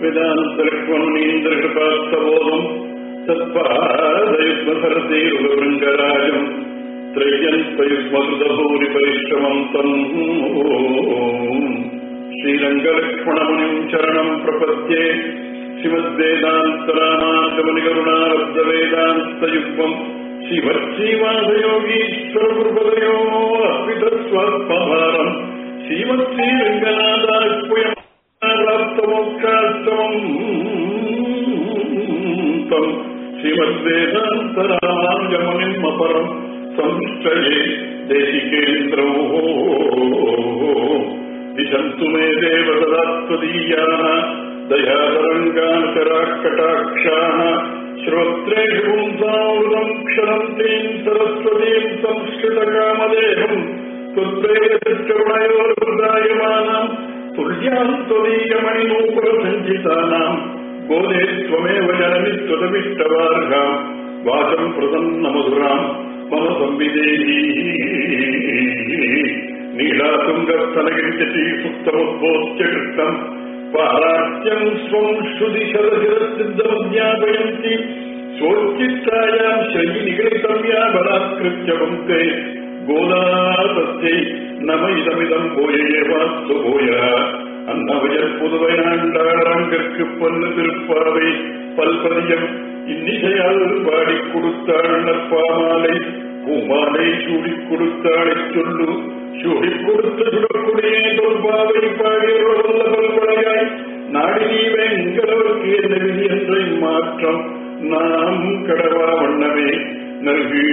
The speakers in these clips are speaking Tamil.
वेदान्तलक्ष्मणीन्द्रकृपास्तबोधम् तत्पादयुग्मसरतीरुगवृङ्गराजम् त्रय्यन्तयुग्मकृतभूरिपरिश्रमम् तम् श्रीरङ्गलक्ष्मणमुनिम् शरणम् प्रपद्ये श्रीमद्वेदान्तरामागमनिकरुणारब्धवेदान्तयुग्मम् श्रीभक्तीवासयोगीश्वरगुरुपदयो अर्पितस्वल्पभारम् श्रीमत्श्रीरङ्गनाथास्पुयम् प्राप्तमोक्षास्तमम् तम् श्रीमद्वेदान्तरामागमनिम् अपरम् संश्रये देशिकेन्द्रौ दिशन्तु मे देव सदा त्वदीयाः दयातरङ्गान्तराकटाक्षाः श्रोत्रेषु पुंसामृतम् क्षरन्तीम् सरस्वतीम् संस्कृतकामदेहम् त्वत्प्रेरकरुणयोर्दायमानाम् तुल्याम् त्वदीयमणिनूपुरसञ्चितानाम् गोदे त्वमेव जननि त्वदविष्टवार्गाम् वाचम् प्रसन्नमधुराम् मम संविदेही नीलातुङ्गस्तनगिरिचटी सुप्तमुद्बोध्य कृतम् पारात्यम् स्वम् श्रुतिशरशिरसिद्धमुद्यापयन्ति स्वोच्चित्तायाम् श्रयिनिगलितम् या बलात्कृत्य वन्ते गोदातस्यै नम இதமிதம் போயேவாஸ்து போய அன்னவயல் புதுவையாண்டாளரங்கிற்கு பொன்னு திருப்பாவை பல்பதியம் இன்னிசையால் பாடி கொடுத்தாள் நற்பாமாலை பூமாலை சூடிக் கொடுத்தாளை சொல்லு சூடிக் கொடுத்த சுடக்குடியே தொல்பாவை பாடியவல்ல பல்படையாய் நாடினி வெங்கடவர்க்கு என்ன விதி என்ற மாற்றம் நாம் கடவா வண்ணமே நல்கு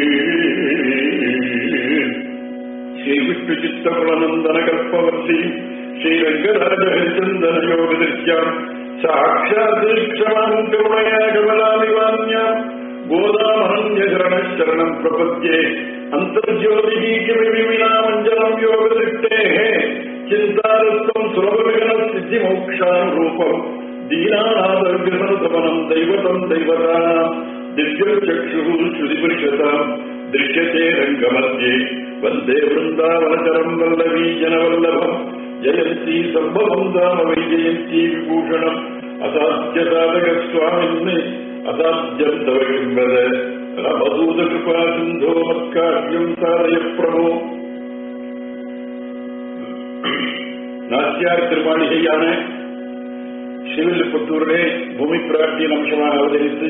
ஸ்ரீ விஷ்ணு சித்தகுலநந்தன கல்பவர்த்தி ஸ்ரீரங்கராஜ ஹரிச்சந்தன யோக திருஷ்யாம் சாட்சாதீக்ஷணாம் கருணயா கமலாமிவான்யாம் गोदामहन्यशरणशरणम् प्रपद्ये अन्तर्ज्योतिः किमिति विना मञ्जलम् योगदृष्टेः चिन्तारत्वम् सुलभविघ्नसिद्धिमोक्षान् रूपम् दीनानादर्गसनसमनम् दैवतम् दैवतानाम् दिव्यचक्षुः श्रुतिपरिषताम् दृश्यते रङ्गमध्ये वन्दे वृन्दावनचरम् वल्लवी जनवल्लभम् जयन्ती सम्भवम् दाम वैजयन्ती विभूषणम् असाध्यसाधकस्वामिन् असाध्यम् तव किम् वद रमदूतकृपा सिन्धो मत्कार्यम् साधय प्रभो நாச்சியார் திருமாளிகையான சிவில்புத்தூரிலே பூமி பிராட்டியின் அம்சமாக அவதரித்து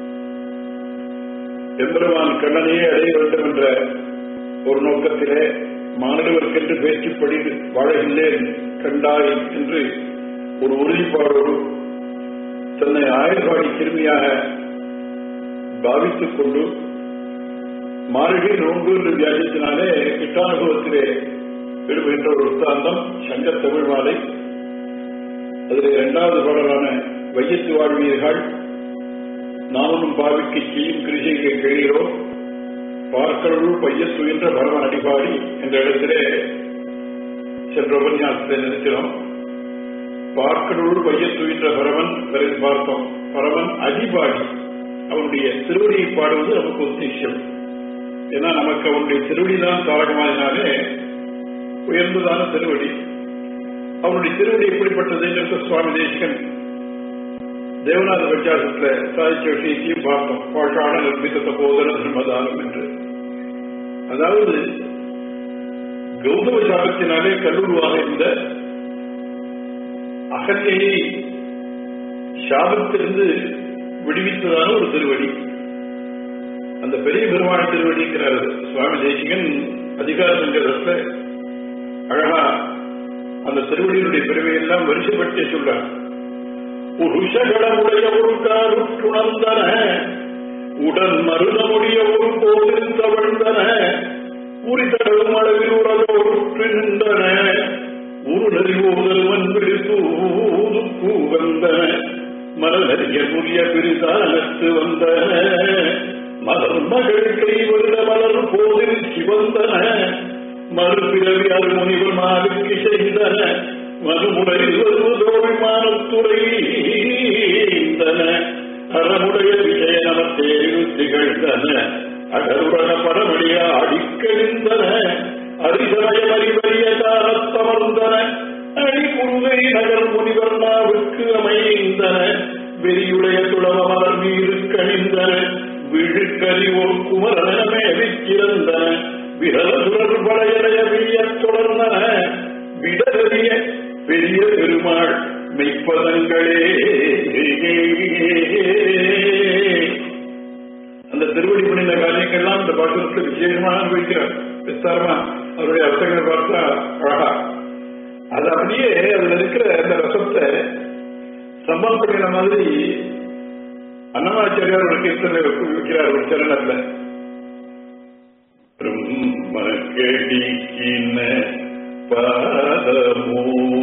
எம்பெருமான் கண்ணனையே அடைய வேண்டும் என்ற ஒரு நோக்கத்திலே மாணவர்க்கென்று பேச்சுப்படி வாழவில்லேன் கண்டாய் என்று ஒரு உறுதிப்பாடோடு தன்னை ஆயுர்வாடி கிருமியாக பாவித்துக் கொண்டு மார்கழி நோன்பு என்று வியாதித்தினாலே கிட்டானுபவத்திலே விடுபடுகின்ற ஒரு வృత్తాந்தம் சங்க தமிழ் மாலை அதில் இரண்டாவது பாடலான வையத்து வாழ்வீர்கள் நானும் பாவிக்கு செய்யும் கிருஷிகை கேளீரோ பார்க்கடவுள் பையத்துயின்ற பரமன் அடிபாடி என்ற இடத்திலே சென்ற உபன்யாசத்தை நிறுத்தினோம் பார்க்கடவுள் பையத்துயின்ற பரமன் பிறகு பார்த்தோம் பரமன் அடிபாடி அவனுடைய திருவடியை பாடுவது நமக்கு உத்தேசம் ஏன்னா நமக்கு அவனுடைய திருவடி தான் தாரகமாதினாலே உயர்ந்ததான திருவடி அவனுடைய திருவடி எப்படிப்பட்டது என்று சுவாமி தேசிகன் தேவநாத வித்தியாசத்துல சாதிச்ச விஷயத்தையும் பார்த்தோம் பாஷாட நிர்மித்த போதன தர்மதானம் என்று அதாவது கௌதம சாபத்தினாலே கல்லூருவாக இருந்த அகல்யை சாபத்திலிருந்து விடுவித்ததான ஒரு திருவடி அந்த பெரிய பெருமாள் திருவடிங்கிறார் சுவாமி தேசிகன் அதிகார சங்கரத்துல அழகா அந்த திருவடியினுடைய பெருமையெல்லாம் வரிசைப்படுத்தி சொல்றார் புருஷகளமுடைய ஒரு காருற்றுணர்ந்தன உடன் மருதமுடைய ஒரு போதில் தவழ்ந்தன உரிதழும் அளவில் உறவோடு நின்றன உருளறிவோதல் வன்பிடி தூது கூவந்தன மலரறிய புரிய பிரிதானத்து வந்தன மலர் மகள் கை வருட மலர் போதில் சிவந்தன மறுபிறவி அருமுனிவர் மாலுக்கு செய்தன மறுமுறையில் வருவதோ விமானத்துறை அறமுடைய விஜய நமத்தேரில் திகழ்ந்தன அடருடன பரமடியா அடிக்கழிந்தன அரிசமய மறிவறிய தாரத்தமர்ந்தன அடிகுருவை நகர் முனிவர் நாவுக்கு அமைந்தன பெரியுடைய துளவமலர் மீது கணிந்தன விழுக்கறிவோர் குமரனமே விக்கிறந்தன விரல சுரர் படையடைய வியத் தொடர்ந்தன விடறிய பெரிய பெருமாள் மெய்ப்பதங்களே அந்த திருவடி புனித காரியங்கள்லாம் இந்த பாட்டுக்கு விசேஷமாக அனுபவிக்கிறார் விஸ்தாரமா அவருடைய அர்த்தங்களை பார்த்தா அழகா அது அப்படியே அதுல இருக்கிற அந்த ரசத்தை சம்பந்தப்படுகிற மாதிரி அன்னமாச்சாரியார் ஒரு கீர்த்தனை வைக்கிறார் ஒரு சரணத்துல பிரம்மகடிக்கின பாதமோ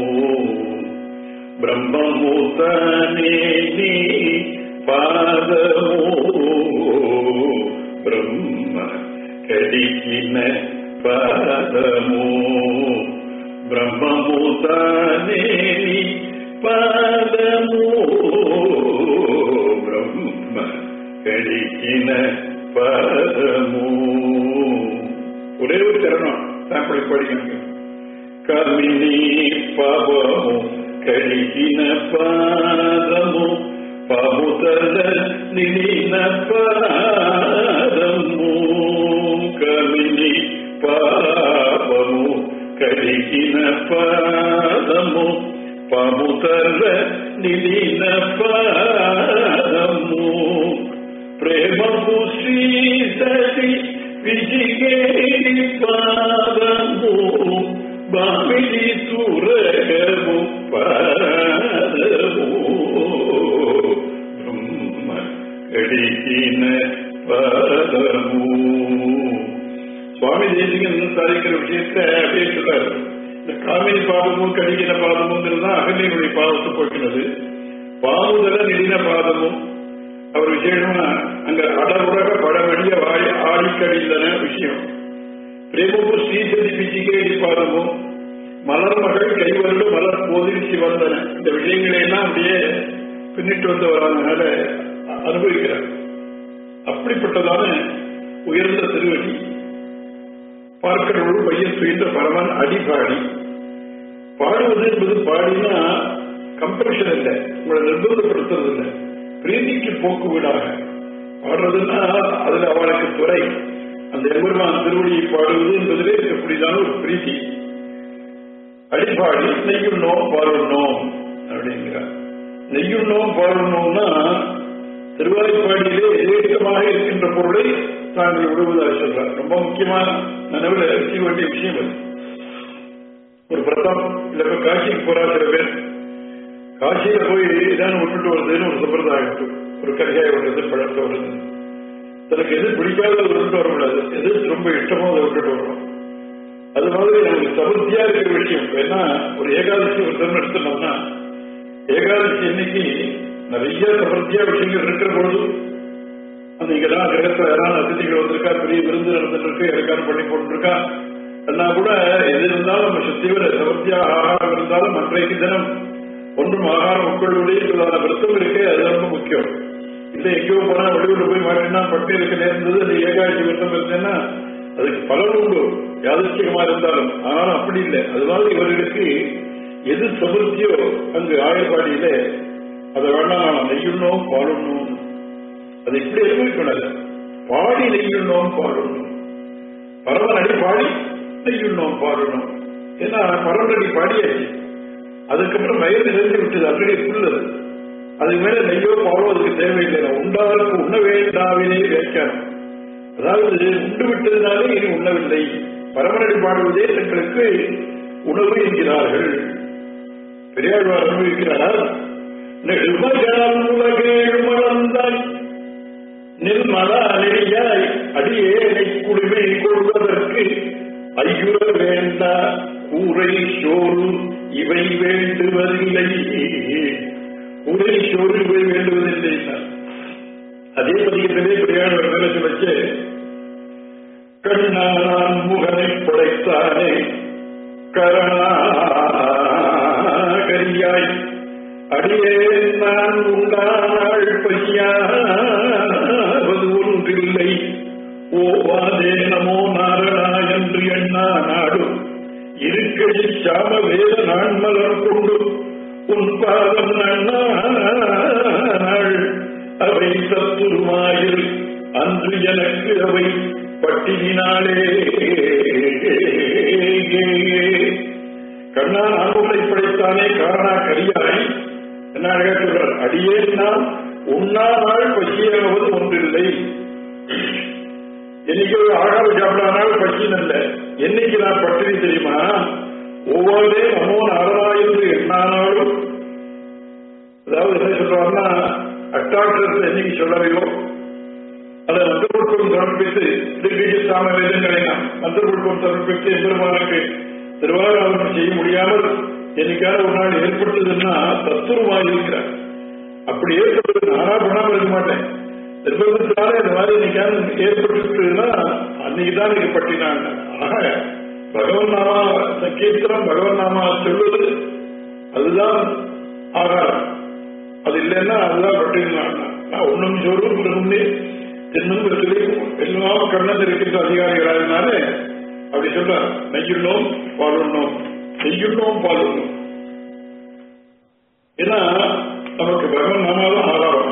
பிரம்மமுதானே நீ பாதமோ பிரம்ம கடிக்கின பாதமோ பிரம்மமுதானே நீ பாதமோ பிரம்ம கடிக்கின பாதமோ ஒரே ஒரு சரணம் சாம்பிளை படிக்கணும் கமினி பாவமோ கடிக்கின பாதமோ பாமுதல நிலின பாதமோ கமினி பாவமோ கடிக்கின பாதமோ పాముతర నిలిన పాదము ప్రేమపు శ్రీసతి విజిగేరి పాదము బామిలి తురగము పాదము బ్రహ్మ కడిగిన పాదము சுவாமி தேசிகன் சாதிக்கிற விஷயத்த அப்படியே சொல்றாரு இந்த காமினி பாதமும் கடிகின பாதமும் தான் அகலியினுடைய பாதத்தை போக்கினது பாமுதல நிடின பாதமும் அவர் விசேஷமா அங்க அடவுலக பழமடிய வாழி ஆடிக்கடிந்தன விஷயம் பிரேமபு ஸ்ரீசதி பிஜிகேடி பாதமும் மலர் மகள் கைவருடு மலர் போதிர்ச்சி வந்தன இந்த விஷயங்களை எல்லாம் அப்படியே பின்னிட்டு வந்து வராதனால அனுபவிக்கிறார் அப்படிப்பட்டதான உயர்ந்த திருவடி பார்க்கிறவர்கள் பையன் சுயந்த பரமன் அடிபாடி பாடுவது என்பது பாடினா கம்பல்ஷன் இல்லை உங்களை நிர்பந்தப்படுத்துறது இல்லை பிரீதிக்கு போக்கு வீடாக பாடுறதுன்னா அதுல அவளுக்கு துறை அந்த எம்பெருமான் திருவடியை பாடுவது என்பதிலே இருக்கக்கூடியதான ஒரு பிரீத்தி அடிப்பாடி நெய்யுண்ணோம் பாடுண்ணோம் அப்படிங்கிறார் நெய்யுண்ணோம் பாடுண்ணோம்னா திருவாய்ப்பாடியிலே எதிர்க்கமாக இருக்கின்ற பொருளை தாங்கள் விடுவதாக சொல்றார் ரொம்ப முக்கியமான நினைவுல இருக்க வேண்டிய விஷயம் அது ஒரு பிரதம் இல்ல இப்ப காசிக்கு போறா சில பேர் காசியில போய் இதான் விட்டுட்டு வருதுன்னு ஒரு சம்பிரதாயம் இருக்கு ஒரு கரிகாய் வருது பழத்தை வருது தனக்கு எது பிடிக்காத விட்டுட்டு வரக்கூடாது எது ரொம்ப இஷ்டமோ அதை விட்டுட்டு வரணும் அது மாதிரி நமக்கு சமர்த்தியா இருக்கிற விஷயம் ஏன்னா ஒரு ஏகாதசி விரதம் எடுத்துனோம்னா ஏகாதசி இன்னைக்கு நிறைய சமர்த்தியா விஷயங்கள் இருக்கிற பொழுது அந்த இங்கதான் கிரகத்துல யாராவது அதிதிகள் வந்திருக்கா பெரிய விருந்து நடந்துட்டு இருக்கு இறக்காரம் பண்ணி போட்டுருக்கா என்ன கூட எது இருந்தாலும் நம்ம சுத்திவர சமர்த்தியா ஆகாரம் இருந்தாலும் அன்றைக்கு தினம் ஒன்றும் ஆகாரம் உட்கொள்வதே இல்லாத விரதம் இருக்கே அது ரொம்ப முக்கியம் இல்ல எங்கேயோ போனா வெளியூர்ல போய் மாட்டினா பட்டு இருக்க நேர்ந்தது அந்த ஏகாட்சி விரதம் இருந்தேன்னா அதுக்கு பலன் உண்டு யாதச்சிகமா இருந்தாலும் ஆனாலும் அப்படி இல்லை அதனால இவர்களுக்கு எது சமர்த்தியோ அங்கு ஆயர்பாடியில அதை வேண்டாம் நெய்யுண்ணோம் பாலுண்ணோம் அதை இப்படி அனுபவிக்கூடாது பாடி நெய்யுண்ணோம் பாடணும் பரவனடி பாடி நெய்யுண்ணோம் பாடணும் ஏன்னா பரவனடி பாடியாச்சு அதுக்கப்புறம் வயிறு நிறைந்து விட்டது அப்படியே புல்லது அதுக்கு மேல நெய்யோ பாலோ அதுக்கு தேவையில்லை உண்டாருக்கு உண்ண வேண்டாவினே வியாக்கியானம் அதாவது உண்டு விட்டதுனாலே இனி உண்ணவில்லை பரமனடி பாடுவதே தங்களுக்கு உணவு என்கிறார்கள் பெரியாழ்வார் அனுபவிக்கிறார் நெடுமகால் உலகேழு மலர்ந்தாய் நிர்மலா நெறியாய் அடியேனை குழுமை கொள்வதற்கு ஐயுற வேண்டா கூரை சோறு இவை வேண்டுவதில்லை கூரை சோறு இவை வேண்டுவதில்லை அதே பதியத்திலே பெரியார் மேல வச்சு கண்ணான் முகனை படைத்தானே கரணாகரியாய் அடியே நான் உண்டானாள் பையாவது ஒன்றில்லை ஓவாதே நமோ நாரணா என்று எண்ணா நாடு இருக்கடி சாம வேத நான் மலர் கொண்டு உன் பாதம் நன்னா அன்று எனக்கு அவை பட்டினினாலே கண்ணான் ஆண்களை படைத்தானே காரணா கரியாய் என்ன அழகா சொல்றார் அடியே நான் உண்ணா நாள் பசியாவது ஒன்றில்லை என்னைக்கு ஒரு ஆகார சாப்பிடானால் பசின்னு இல்லை என்னைக்கு நான் பட்டினி தெரியுமா ஒவ்வொரு நமோ நாராயணு எண்ணானாலும் அதாவது என்ன சொல்றாருன்னா அட்டாட்சத்தை என்னைக்கு சொல்லவையோ அதை மந்திரபுட்பம் சமர்ப்பித்து திருக்கட்சி சாம வேதங்களை நாம் மந்திரபுட்பம் சமர்ப்பித்து எம்பெருமானுக்கு திருவாராதனம் செய்ய முடியாமல் என்னைக்காவது ஒரு நாள் ஏற்பட்டதுன்னா தத்துவமாக இருக்கிறார் அப்படி ஏற்பட்டது நானா பண்ணாம இருக்க மாட்டேன் நிர்பந்தத்தினால இந்த மாதிரி இன்னைக்காவது ஏற்பட்டுன்னா அன்னைக்கு தான் எனக்கு பட்டினாங்க ஆக பகவன் நாமா சங்கீர்த்தனம் பகவன் நாமா சொல்வது அதுதான் ஆகாரம் அது இல்லைன்னா அதுதான் பட்டினாங்க நான் ஒன்னும் சொல்லும் பிறகுமே தென்னும் பிறகு எல்லாம் கண்ணன் இருக்கின்ற அதிகாரிகளாக அப்படி சொல்றார் நெய்யுள்ளோம் பாலுண்ணோம் நெய்யுள்ளோம் பாலுண்ணோம் ஏன்னா நமக்கு பகவன் நாமாதான் ஆதாரம்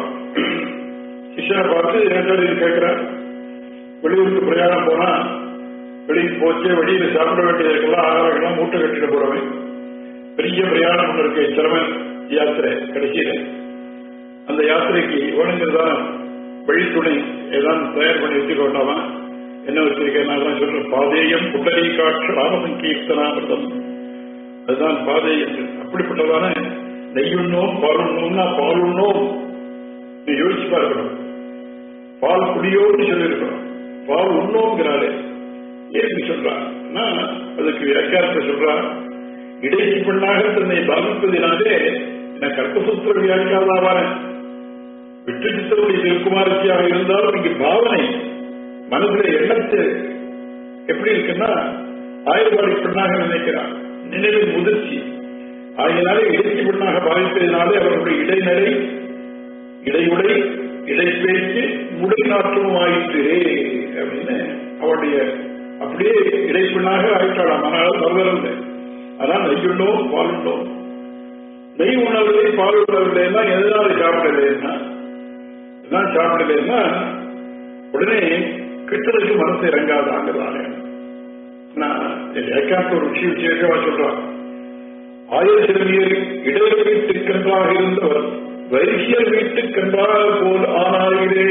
சிஷனை பார்த்து என்னோட இது கேட்கிறேன் வெளியூருக்கு பிரயாணம் போனா வெளியே போச்சு வெளியில சாப்பிட வேண்டியதுக்கெல்லாம் ஆகாரங்கள்லாம் மூட்டை கட்டிட்டு போறவன் பெரிய பிரயாணம் ஒன்று இருக்கு சிரம யாத்திரை கடைசியில அந்த யாத்திரைக்கு வேணுங்கிறதான வழித்துணை ஏதாவது தயார் பண்ணி வச்சுக்க வேண்டாமா என்ன வச்சிருக்கேன் நான் சொல்றேன் பாதேயம் புட்டரி காற்று ராமசங்கீர்த்தனாமிரதம் அதுதான் பாதேயம் அப்படிப்பட்டதான நெய்யுண்ணோம் பாலுண்ணோம்னா பாலுண்ணோம் நீ யோசிச்சு பார்க்கணும் பால் குடியோடு சொல்லியிருக்கணும் பால் உண்ணோங்கிறாரு ஏன் சொல்றான்னா அதுக்கு வியாக்கியாரத்தை சொல்றா இடைச்சி பெண்ணாக தன்னை பாதிப்பதினாலே நான் கற்பசூத்திர வியாக்கியாதாவான விட்டு சித்தருடைய திருக்குமாரத்தியாக இருந்தாலும் இங்கு பாவனை மனதில எண்ணத்து எப்படி இருக்குன்னா ஆயிரவாடி பெண்ணாக நினைக்கிறார் நினைவின் முதிர்ச்சி ஆகியனாலே இடைச்சி பெண்ணாக பாதிப்பதினாலே அவர்களுடைய இடைநிலை இடையுடை இடைப்பேச்சு முடி நாற்றமும் ஆயிற்று அப்படின்னு அவருடைய அப்படியே இடைப்பெண்ணாக ஆயிட்டாளாம் ஆனால் வரவில்லை அதான் நெய்யுள்ளோம் பாலுள்ளோம் நெய் உணவில்லை பால் உணவில்லைன்னா எதனால சாப்பிடலைன்னா எல்லாம் சாப்பிடலைன்னா உடனே கிட்டதுக்கு மனசு இறங்காதாங்கிறதானே நான் ஏக்காத்த ஒரு விஷயம் விசேஷமா சொல்றான் ஆயிரத்திரவியர் இடையில வீட்டுக்கென்றாக இருந்தவர் வைசியர் வீட்டுக்கென்றாக போல் ஆனாயிரே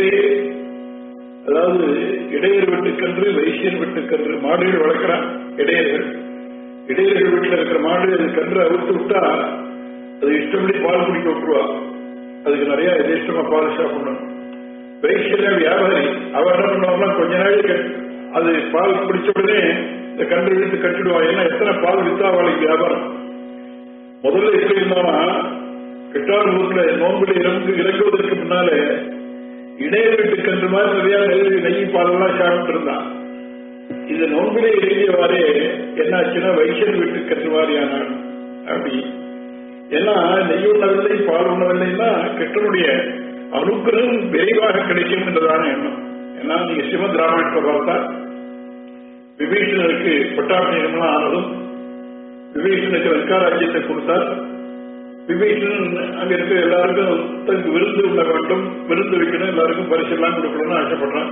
அதாவது இடையர் வீட்டுக்கென்று வைசியர் வீட்டுக்கென்று மாடுகள் வளர்க்கிறான் இடையர்கள் இடையர்கள் வீட்டில் இருக்கிற மாடு அது கன்று அவுத்து விட்டா அது இஷ்டப்படி பால் குடிக்க விட்டுருவா அதுக்கு நிறைய எதிர்ஷ்டமா பால் சாப்பிடணும் வைசியர் வியாபாரி அவர் என்ன பண்ணுவாங்கன்னா கொஞ்ச நாள் அது பால் குடிச்ச உடனே இந்த கன்று விழுத்து கட்டிடுவா ஏன்னா எத்தனை பால் வித்தா அவளுக்கு வியாபாரம் முதல்ல எப்படி இருந்தானா கிட்டாரூர்ல நோன்புல இறந்து இறங்குவதற்கு முன்னாலே இணைய வீட்டு கன்று மாதிரி நிறைய நெல் நெய் பாலெல்லாம் சாப்பிட்டு இருந்தான் இந்த நோன்பிலே இறங்கியவாறே என்னாச்சுன்னா வைசல் வீட்டு கன்று மாதிரியானான் அப்படி ஏன்னா நெய் உண்ணவில்லை பால் உண்ணவில்லைன்னா கிட்டனுடைய அனுகிரகம் விரைவாக கிடைக்கும் என்றதான எண்ணம் ஏன்னா நீங்க சிவத் ராமாயணத்தை பார்த்தா விபீஷணருக்கு பட்டாபிஷேகம்லாம் ஆனதும் விபீஷனுக்கு லங்காராஜ்யத்தை கொடுத்தார் விபீஷணன் அங்க இருக்க எல்லாருக்கும் தனக்கு விருந்து உண்ண வேண்டும் விருந்து வைக்கணும் எல்லாருக்கும் பரிசு எல்லாம் கொடுக்கணும்னு ஆசைப்படுறான்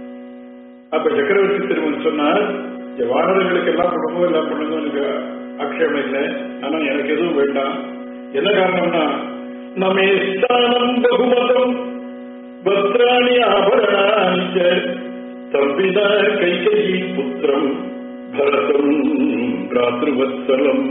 அப்ப சக்கரவர்த்தி திருமன் சொன்னார் வானவர்களுக்கு எல்லாம் கொடுக்கும் எல்லாம் பண்ணுங்க எனக்கு ஆட்சேபம் இல்லை ஆனா எனக்கு எதுவும் வேண்டாம் என்ன காரணம்னா நமே ஸ்தானம் பகுமதம் பத்ராணி ஆபரணாஞ்ச தம்பித கைகை புத்திரம் பரதம் பிராத்ருவத்சலம்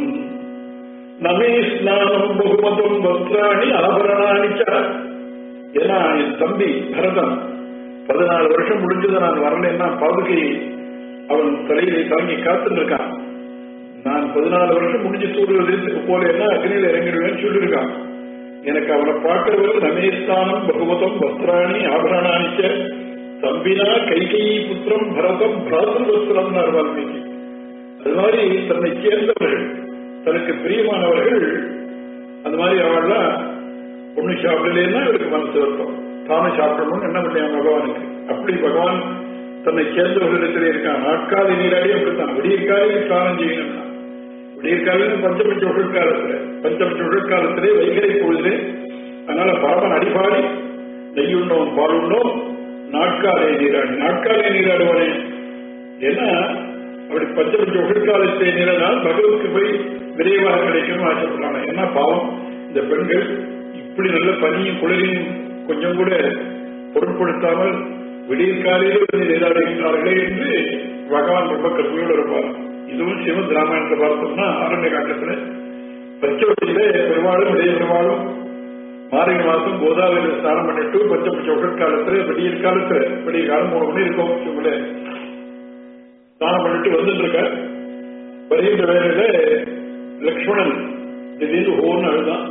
நமே ஸ்நானம் பகுமதம் வஸ்திராணி ஆபரணாணிச்ச ஏன்னா என் தம்பி பரதன் பதினாலு வருஷம் முடிஞ்சது நான் வரலன்னா பாதுகை அவன் தலையிலே தாங்கி காத்துட்டு இருக்கான் நான் பதினாலு வருஷம் முடிஞ்சு சூடுவது போல என்ன அக்னியில் இறங்கிடுவேன்னு சொல்லியிருக்கான் எனக்கு அவனை பார்க்கிறவர் நமேஸ்தானம் பகவதம் வஸ்திராணி ஆபரணாணிச்ச தம்பினா கைகை புத்திரம் பரதம் பிராதர் வஸ்திரம் வால்மீகி அது மாதிரி தன்னை சேர்ந்தவர்கள் தனக்கு பிரியமானவர்கள் அந்த மாதிரி அவள்லாம் ஒண்ணு சாப்பிடலன்னா இவருக்கு மனசு வருத்தம் தானும் சாப்பிடணும்னு என்ன பண்ணியா பகவானுக்கு அப்படி பகவான் தன்னை சேர்ந்தவர்களிடத்தில் இருக்கான் நாட்காலி நீராடி அப்படித்தான் விடியற்காலையில் ஸ்நானம் செய்யணும்னா விடியற்காலையில் பஞ்சபட்ச உடற்காலத்துல பஞ்சபட்ச உடற்காலத்திலே வைகரை பொழுது அதனால பரமன் அடிபாடி நெய்யுண்ணோம் பாலுண்ணோம் நாட்காலே நீராடி நாட்காலே நீராடுவானே ஏன்னா அப்படி பச்சை பச்சை உடற்காலத்தை நீராடினால் பகவத்துக்கு போய் விரைவாக கிடைக்கணும் ஆசைப்படுறாங்க ஏன்னா பாவம் இந்த பெண்கள் இப்படி நல்ல பனியும் குளிரையும் கொஞ்சம் கூட பொருட்படுத்தாமல் விடியற் காலையில் வந்து நீராடுகின்றார்களே என்று பகவான் ரொம்ப கருமையோடு இருப்பார் இதுவும் சிவன் ராமாயணத்தை பார்த்தோம்னா ஆரண்ய காட்டத்துல பச்சவட்டியில பெருமாளும் இடைய பெருமாளும் மார்கழி மாசம் கோதாவரியில் ஸ்நானம் பண்ணிட்டு பச்சை பச்சை உடற்காலத்துல விடியற் காலத்துல விடிய காலம் மூணு மணி இருக்கும் வச்சுக்கோங்களேன் ஸ்நானம் பண்ணிட்டு வந்துட்டு இருக்க வருகின்ற வேலையில லக்ஷ்மணன் திடீர்னு ஓன்னு அழுதான்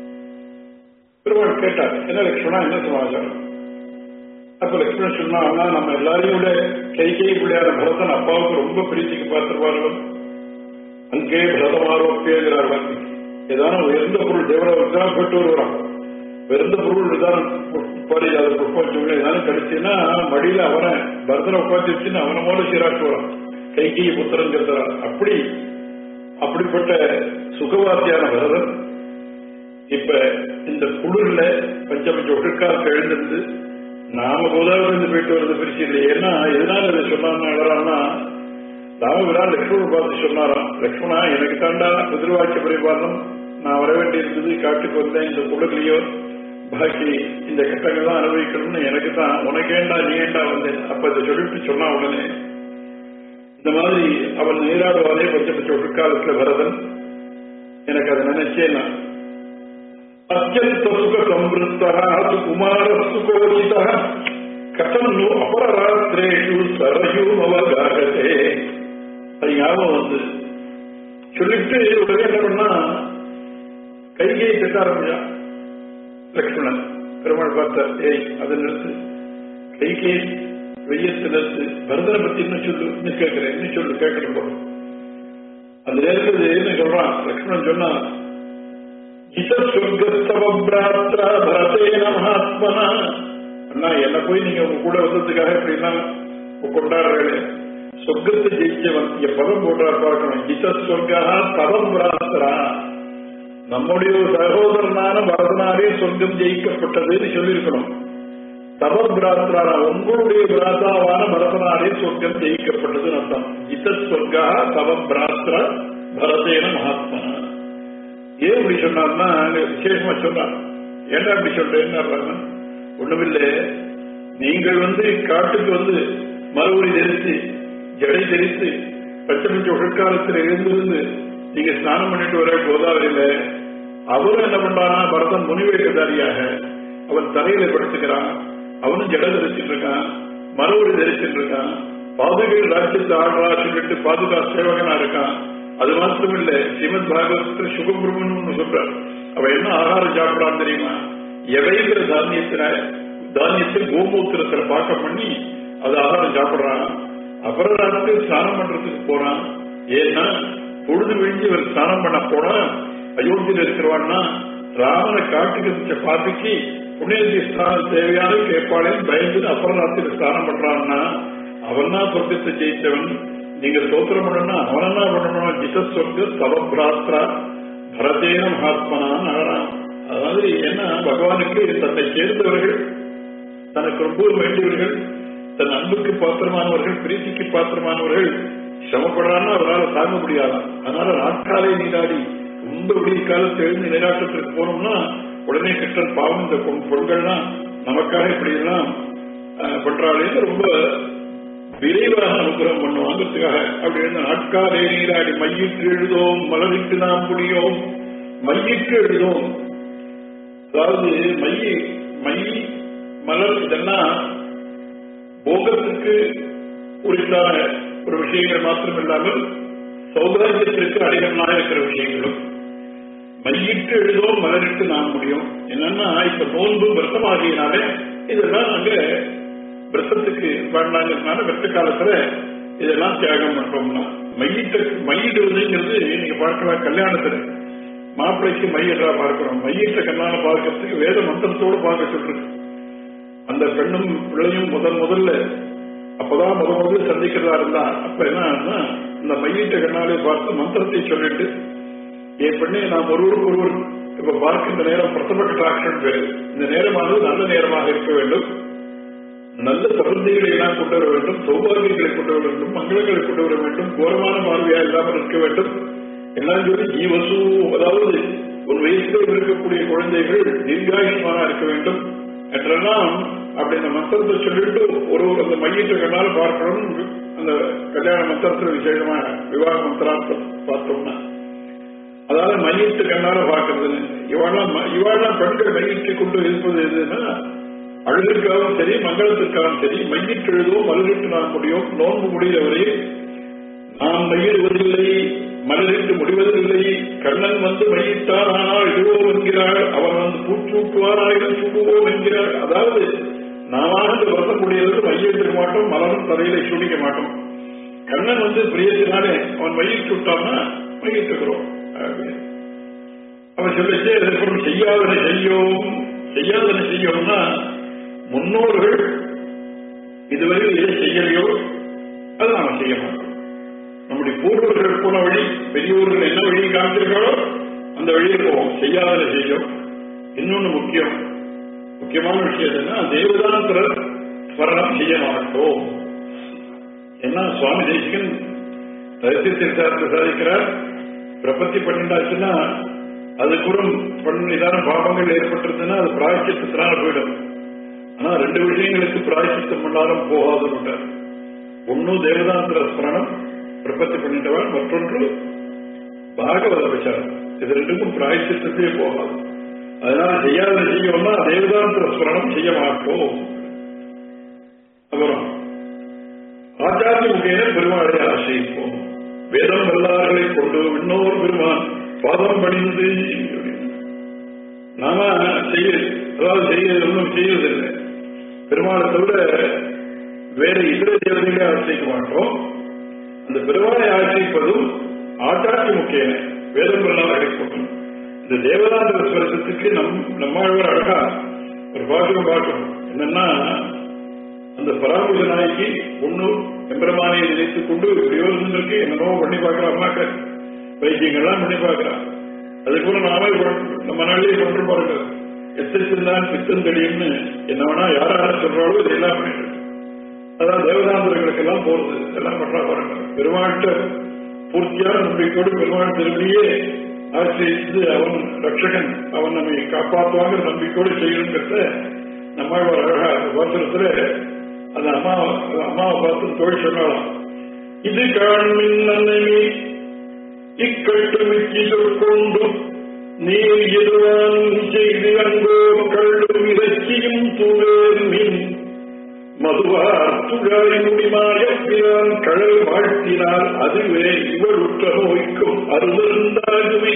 பெருமாள் கேட்டார் என்ன லக்ஷ்மணா என்ன சமாச்சாரம் அப்ப லக்ஷ்மணன் சொன்னா அண்ணா நம்ம எல்லாரையும் விட கை கை பிள்ளையார பரதன் அப்பாவுக்கு ரொம்ப பிரீத்திக்கு பார்த்திருப்பார்கள் அங்கே பரதமாரோப்பியங்கிறார் வாக்கி ஏதான உயர்ந்த பொருள் தேவராவுக்கு தான் போட்டு வருவான் உயர்ந்த பொருள் ஏதான பாடி அதை புஷ்பம் ஏதான கிடைச்சுன்னா மடியில அவனை பரதனை உட்காந்து வச்சுன்னு அவனை மூலம் சீராட்டு வரான் கை கை புத்திரங்கிறதா அப்படி அப்படிப்பட்ட சுகவாசியான பரதன் இப்ப இந்த குளிர்ல பஞ்ச பஞ்ச ஒழுக்காக எழுந்திருந்து நாம கோதாவரி போயிட்டு வரது பிரிச்சு இல்லை ஏன்னா எதனால இதை சொன்னான்னா ராமபிரான் லக்ஷ்மணன் பார்த்து சொன்னாராம் லக்ஷ்மணா எனக்கு தாண்டா பிதிருவாக்கிய பரிபாலனம் நான் வர வேண்டியிருந்தது காட்டுக்கு வந்தேன் இந்த குளிர்லையோ பாக்கி இந்த கட்டங்கள்லாம் அனுபவிக்கணும்னு எனக்கு தான் உனக்கு ஏண்டா நீ ஏண்டா வந்தேன் அப்ப இதை சொல்லிட்டு சொன்னா உடனே இந்த மாதிரி அவன் நீராடுவாரே பச்ச பச்ச ஒழுக்காலத்துல வரதன் எனக்கு அதை நினைச்சேன் நான் అత్యంత సుఖ సంవృత్త కుమారస్సు కోరిత కథం ను అపరరాత్రేషు సరయూమవగాగతే அது ஞாபகம் வந்து சொல்லிட்டு உடனே என்ன பண்ணா கைகையை திட்ட ஆரம்பிச்சான் லக்ஷ்மணன் பெருமாள் பார்த்தார் ஏய் அதை நிறுத்து கைகை வெய்யத்தை நிறுத்து பரதனை பத்தி இன்னும் சொல்லு இன்னும் கேட்கிறேன் இன்னும் சொல்லு கேட்கணும் போல அந்த நேரத்தில் என்ன சொல்றான் லக்ஷ்மணன் சொன்னா இசஸ்வர்கஸ்தவபிராத்ரா பரதேன மகாத்மனா அண்ணா என்ன போய் நீங்க உங்க கூட வந்ததுக்காக எப்படின்னா கொண்டாடுறீங்களே சொர்க்கத்தை ஜெயிச்சவன் இங்க பதம் போட்டார் பார்க்கணும் இசஸ்வர்கா தவம் பிராத்ரா நம்முடைய ஒரு சகோதரனான பரதனாலே சொர்க்கம் ஜெயிக்கப்பட்டதுன்னு சொல்லியிருக்கணும் தவ பிராத்ரா உங்களுடைய பிராத்தாவான பரதனாலே சொர்க்கம் ஜெயிக்கப்பட்டதுன்னு அர்த்தம் இசஸ்வர்கா தவ பிராத்ரா பரதேன மகாத்மனா ஏன் இப்படி சொன்னார்னா அங்க விசேஷமா சொன்னார் ஏன்டா இப்படி சொல்றேன்னு ஒண்ணுமில்லை நீங்கள் வந்து காட்டுக்கு வந்து மறுபடி தெரித்து ஜடை தெரித்து பச்சை பச்சை உடற்காலத்தில் எழுந்திருந்து நீங்க ஸ்நானம் பண்ணிட்டு வர கோதாவரியில அவரும் என்ன பண்றானா பரதன் முனிவேகதாரியாக அவன் தலையில படுத்துக்கிறான் அவனும் ஜட தரிச்சிட்டு இருக்கான் மறுபடி தரிச்சிட்டு இருக்கான் பாதுகையில் ராஜ்யத்தை ஆடுறா சொல்லிட்டு பாதுகா சேவகனா இருக்கான் அது மாத்திரம் இல்ல ஸ்ரீமத் பாகவத்துல சுகபிரமன் சொல்றார் அவ என்ன ஆகாரம் சாப்பிடான்னு தெரியுமா எவைங்கிற தானியத்தின தானியத்தில் கோமூத்திரத்துல பாக்கம் பண்ணி அது ஆகாரம் சாப்பிடுறான் அப்புறம் ராத்திரி ஸ்நானம் பண்றதுக்கு போறான் ஏன்னா பொழுது விழிஞ்சு இவர் ஸ்நானம் பண்ண போனா அயோத்தியில் இருக்கிறவான்னா ராமனை காட்டுக்கு வச்ச பாத்துக்கு புண்ணியத்தி ஸ்தானம் தேவையான கேட்பாளேன்னு பயந்து அப்புறம் ராத்திரி ஸ்நானம் பண்றான்னா அவன் தான் சொர்க்கத்தை ஜெயித்தவன் நீங்க ஸ்தோத்திரம் பண்ணணும்னா அவன் என்ன பண்ணணும் ஜிதஸ்வர்க தவ பிராத்ரா பரதேன மகாத்மனான்னு ஆகிறான் அதாவது ஏன்னா பகவானுக்கு தன்னை சேர்ந்தவர்கள் தனக்கு ரொம்ப வேண்டியவர்கள் தன் அன்புக்கு பாத்திரமானவர்கள் பிரீத்திக்கு பாத்திரமானவர்கள் சிரமப்படுறான்னா அவரால் தாங்க முடியாதான் அதனால நாட்காலை நீராடி ரொம்ப விடிய காலத்தில் எழுந்து நீராட்டத்திற்கு போனோம்னா உடனே கிருஷ்ணன் பாவம் இந்த பொருள்கள்லாம் நமக்காக இப்படி எல்லாம் பண்றாளேன்னு ரொம்ப விரைவாக அனுகிரகம் பண்ணுவாங்கிறதுக்காக அப்படி இருந்த நாட்காலே நீராடி மையிட்டு எழுதோம் மலருக்கு நாம் முடியோம் மையிட்டு எழுதோம் அதாவது மை மை மலர் இதெல்லாம் போகத்துக்கு உரித்தான ஒரு விஷயங்கள் மாத்திரம் இல்லாமல் சௌதாரியத்திற்கு அடிகமாக இருக்கிற விஷயங்களும் மையிட்டு எழுதோம் மலரிட்டு நாம் முடியும் என்னன்னா இப்ப நோன்பு விரதமாகியனாலே இதெல்லாம் நாங்க விரதத்துக்கு வேண்டாங்கிறதுனால வெட்ட காலத்துல இதெல்லாம் தியாகம் பண்றோம்னா மையிட்ட மையிடுவதுங்கிறது நீங்க பார்க்கலாம் கல்யாணத்துல மாப்பிள்ளைக்கு மையிட்டா பார்க்கிறோம் மையிட்ட கண்ணால பார்க்கறதுக்கு வேத மந்திரத்தோடு பார்க்க சொல்றது அந்த பெண்ணும் பிள்ளையும் முதல் முதல்ல அப்பதான் முத முதல்ல சந்திக்கிறதா இருந்தா அப்ப என்ன இந்த மையிட்ட கண்ணாலே பார்த்து மந்திரத்தை சொல்லிட்டு என் பெண்ணை நாம் ஒருவருக்கு ஒருவர் இப்ப பார்க்கின்ற நேரம் பிரதம கட்டாட்சம் பேரு இந்த நேரமானது நல்ல நேரமாக இருக்க வேண்டும் நல்ல சமர்த்திகளை எல்லாம் கொண்டு வர வேண்டும் சௌபாகியங்களை கொண்டு வர வேண்டும் மங்களங்களை கொண்டு வர வேண்டும் கோரமான பார்வையா இல்லாமல் இருக்க வேண்டும் எல்லாம் சொல்லி ஜீவசு அதாவது ஒரு வயசுல இருக்கக்கூடிய குழந்தைகள் தீர்காயுஷ்மானா இருக்க வேண்டும் என்றெல்லாம் அப்படி அந்த மந்திரத்தை சொல்லிட்டு ஒரு ஒரு அந்த மையத்தை கண்ணால பார்க்கணும் அந்த கல்யாண மந்திரத்துல விசேஷமா விவாக மந்திரார்த்தம் பார்த்தோம்னா அதாவது மையத்து கண்ணால பார்க்கறது இவாழெல்லாம் இவாழெல்லாம் பெண்கள் மையத்தை கொண்டு இருப்பது எதுன்னா அழுகிற்காகவும் சரி மங்களத்திற்காகவும் சரி மையிட்டு எழுதுவோம் மலரிட்டு நாம் முடியும் நோன்பு முடிகிறவரை நாம் மையிடுவதில்லை மலரிட்டு முடிவதில்லை கண்ணன் வந்து மையிட்டார் ஆனால் இடுவோம் என்கிறாள் அவன் வந்து பூச்சூட்டுவாராயிரம் சூடுவோம் என்கிறாள் அதாவது நாம இந்த வரக்கூடியது மையிட்டிருக்க மாட்டோம் மலரும் தலையில சூடிக்க மாட்டோம் கண்ணன் வந்து பிரியத்தினாலே அவன் மையிட்டு விட்டான்னா மையிட்டுக்கிறோம் அவன் சொல்லிச்சு எதற்கும் செய்யாதனை செய்யோம் செய்யாதனை செய்யோம்னா முன்னோர்கள் இதுவரையில் எதை செய்யலையோ அதை நாம செய்ய மாட்டோம் நம்முடைய பூர்வர்கள் போன வழி பெரியோர்கள் என்ன வழி காமிச்சிருக்காளோ அந்த வழியில் போவோம் செய்யாதனை செய்யும் இன்னொன்னு முக்கியம் முக்கியமான விஷயம் என்னன்னா தேவதாந்திர ஸ்மரணம் செய்ய மாட்டோம் என்ன சுவாமி தேசிகன் ரகசிய தீர்த்தார்த்த சாதிக்கிறார் பிரபத்தி பண்ணிட்டாச்சுன்னா அது கூட பண்ணிதான பாவங்கள் ஏற்பட்டிருந்ததுன்னா அது பிராய்ச்சித்தனால போயிடும் ஆனா ரெண்டு விஷயங்களுக்கு பிராய்ச்சித்தம் பண்ணாலும் போகாதுன்னு விட்டார் ஒன்னு தேவதாந்திர ஸ்மரணம் பிரபத்தி பண்ணிட்டவன் மற்றொன்று பாகவத விசாரம் இது ரெண்டுக்கும் பிராய்ச்சித்தத்தையே போகாது அதனால செய்யாத செய்யணும்னா தேவதாந்திர ஸ்மரணம் செய்ய மாட்டோம் அப்புறம் ஆச்சாரிய முகையின பெருமாளை ஆசிரிப்போம் வேதம் வல்லார்களை கொண்டு இன்னொரு பெருமான் பாதம் பணிந்து நாம செய்ய அதாவது செய்யறது ஒன்றும் செய்வதில்லை பெருமாளை தவிர வேற இதர தேவதைகளை ஆசிரிக்க மாட்டோம் அந்த பெருமாளை ஆசிரிப்பதும் ஆச்சாரிய முக்கியன வேதம் வல்லார்களை கொண்டு இந்த தேவதாந்திர ஸ்வரத்துக்கு நம் நம்மாழ்வார் அழகா ஒரு பாக்கியம் பார்க்கணும் என்னன்னா அந்த பராமரிச நாய்க்கு ஒண்ணு எம்பெருமானையை நினைத்துக் கொண்டு பிரயோஜனத்திற்கு என்னென்னவோ பண்ணி பார்க்கலாம் அம்மாக்க வைத்தியங்கள்லாம் பண்ணி பார்க்கலாம் அதுக்கு கூட நாமே நம்ம நாளிலே கொண்டு பாருங்க எத்திருந்தான் பித்தம் தெரியும்னு என்ன வேணா யார் யார் சொல்றாலோ இதெல்லாம் பண்ணிட்டு அதான் தேவதாந்தர்களுக்கு எல்லாம் போறது எல்லாம் பண்றா பாருங்க பெருமாட்ட பூர்த்தியான நம்பிக்கையோடு பெருமாள் திரும்பியே ஆசிரியத்து அவன் ரட்சகன் அவன் நம்மை காப்பாற்றுவாங்க நம்பிக்கையோடு செய்யணுங்கிறத நம்ம அழகா பாத்திரத்துல அந்த அம்மா அம்மாவை பார்த்து தொழில் சொன்னாலாம் இது காண்மின் நன்னமி இக்கட்டுமிக்கு கொண்டு நீர் எதுவான் செய்து அங்கோ கள்ளும் இறைச்சியும் தூவேர் மீன் மதுவார் துழாய் முடிமாயப்பிரான் கழல் வாழ்த்தினால் அதுவே இவருற்ற நோய்க்கும் அருமருந்தாகுமே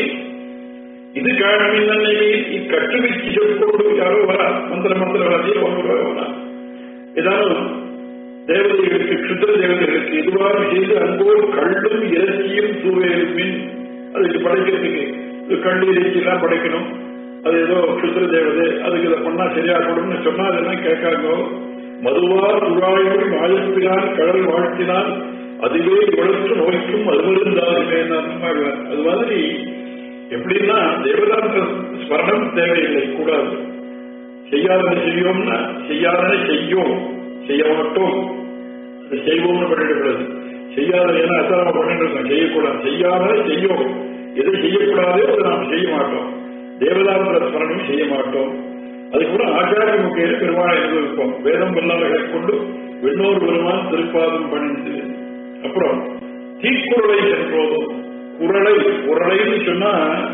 இது காண்மின் நன்மையை இக்கட்டுமிக்கு கொண்டு யாரோ வரா மந்திர மந்திரவாதியை வரா ஏதாவது தேவதைகளுக்கு க்ஷுத்திர தேவதைகளுக்கு எதுவாக செய்து அன்போடு கள்ளும் இறைச்சியும் தூவேலுமின் அதுக்கு படைக்கிறதுக்கு இது கண்டு இறைச்சி எல்லாம் படைக்கணும் அது ஏதோ க்ஷுத்திர தேவதை அதுக்கு இதை பண்ணா சரியா கொடும்னு சொன்னா அதெல்லாம் கேட்காங்க மதுவார் துழாயோடு மாயப்பினான் கடல் வாழ்த்தினால் அதுவே இவளுக்கு நோய்க்கும் அதுவருந்தாருமே அது மாதிரி எப்படின்னா தேவதாந்த ஸ்மரணம் தேவையில்லை கூடாது செய்யாதனை செய்யோம்னா செய்யாதனை செய்யும் செய்ய மாட்டோம் அது செய்வோம்னு பண்ணிடக்கூடாது செய்யாத ஏன்னா அதான் நம்ம பண்ணிட்டு இருக்கோம் செய்யக்கூடாது செய்யாத செய்யும் எதை செய்யக்கூடாதோ அதை நாம் செய்ய மாட்டோம் தேவதாந்திர ஸ்மரணம் செய்ய மாட்டோம் அதுக்கு கூட ஆச்சாரிய முக்கிய பெருமாளை அனுபவிப்போம் வேதம் வல்லாளர்களை கொண்டு வெண்ணோர் பெருமான் திருப்பாதம் பணிந்து அப்புறம் தீக்குறளை சென்றோதும் குரலை குரலைன்னு சொன்னா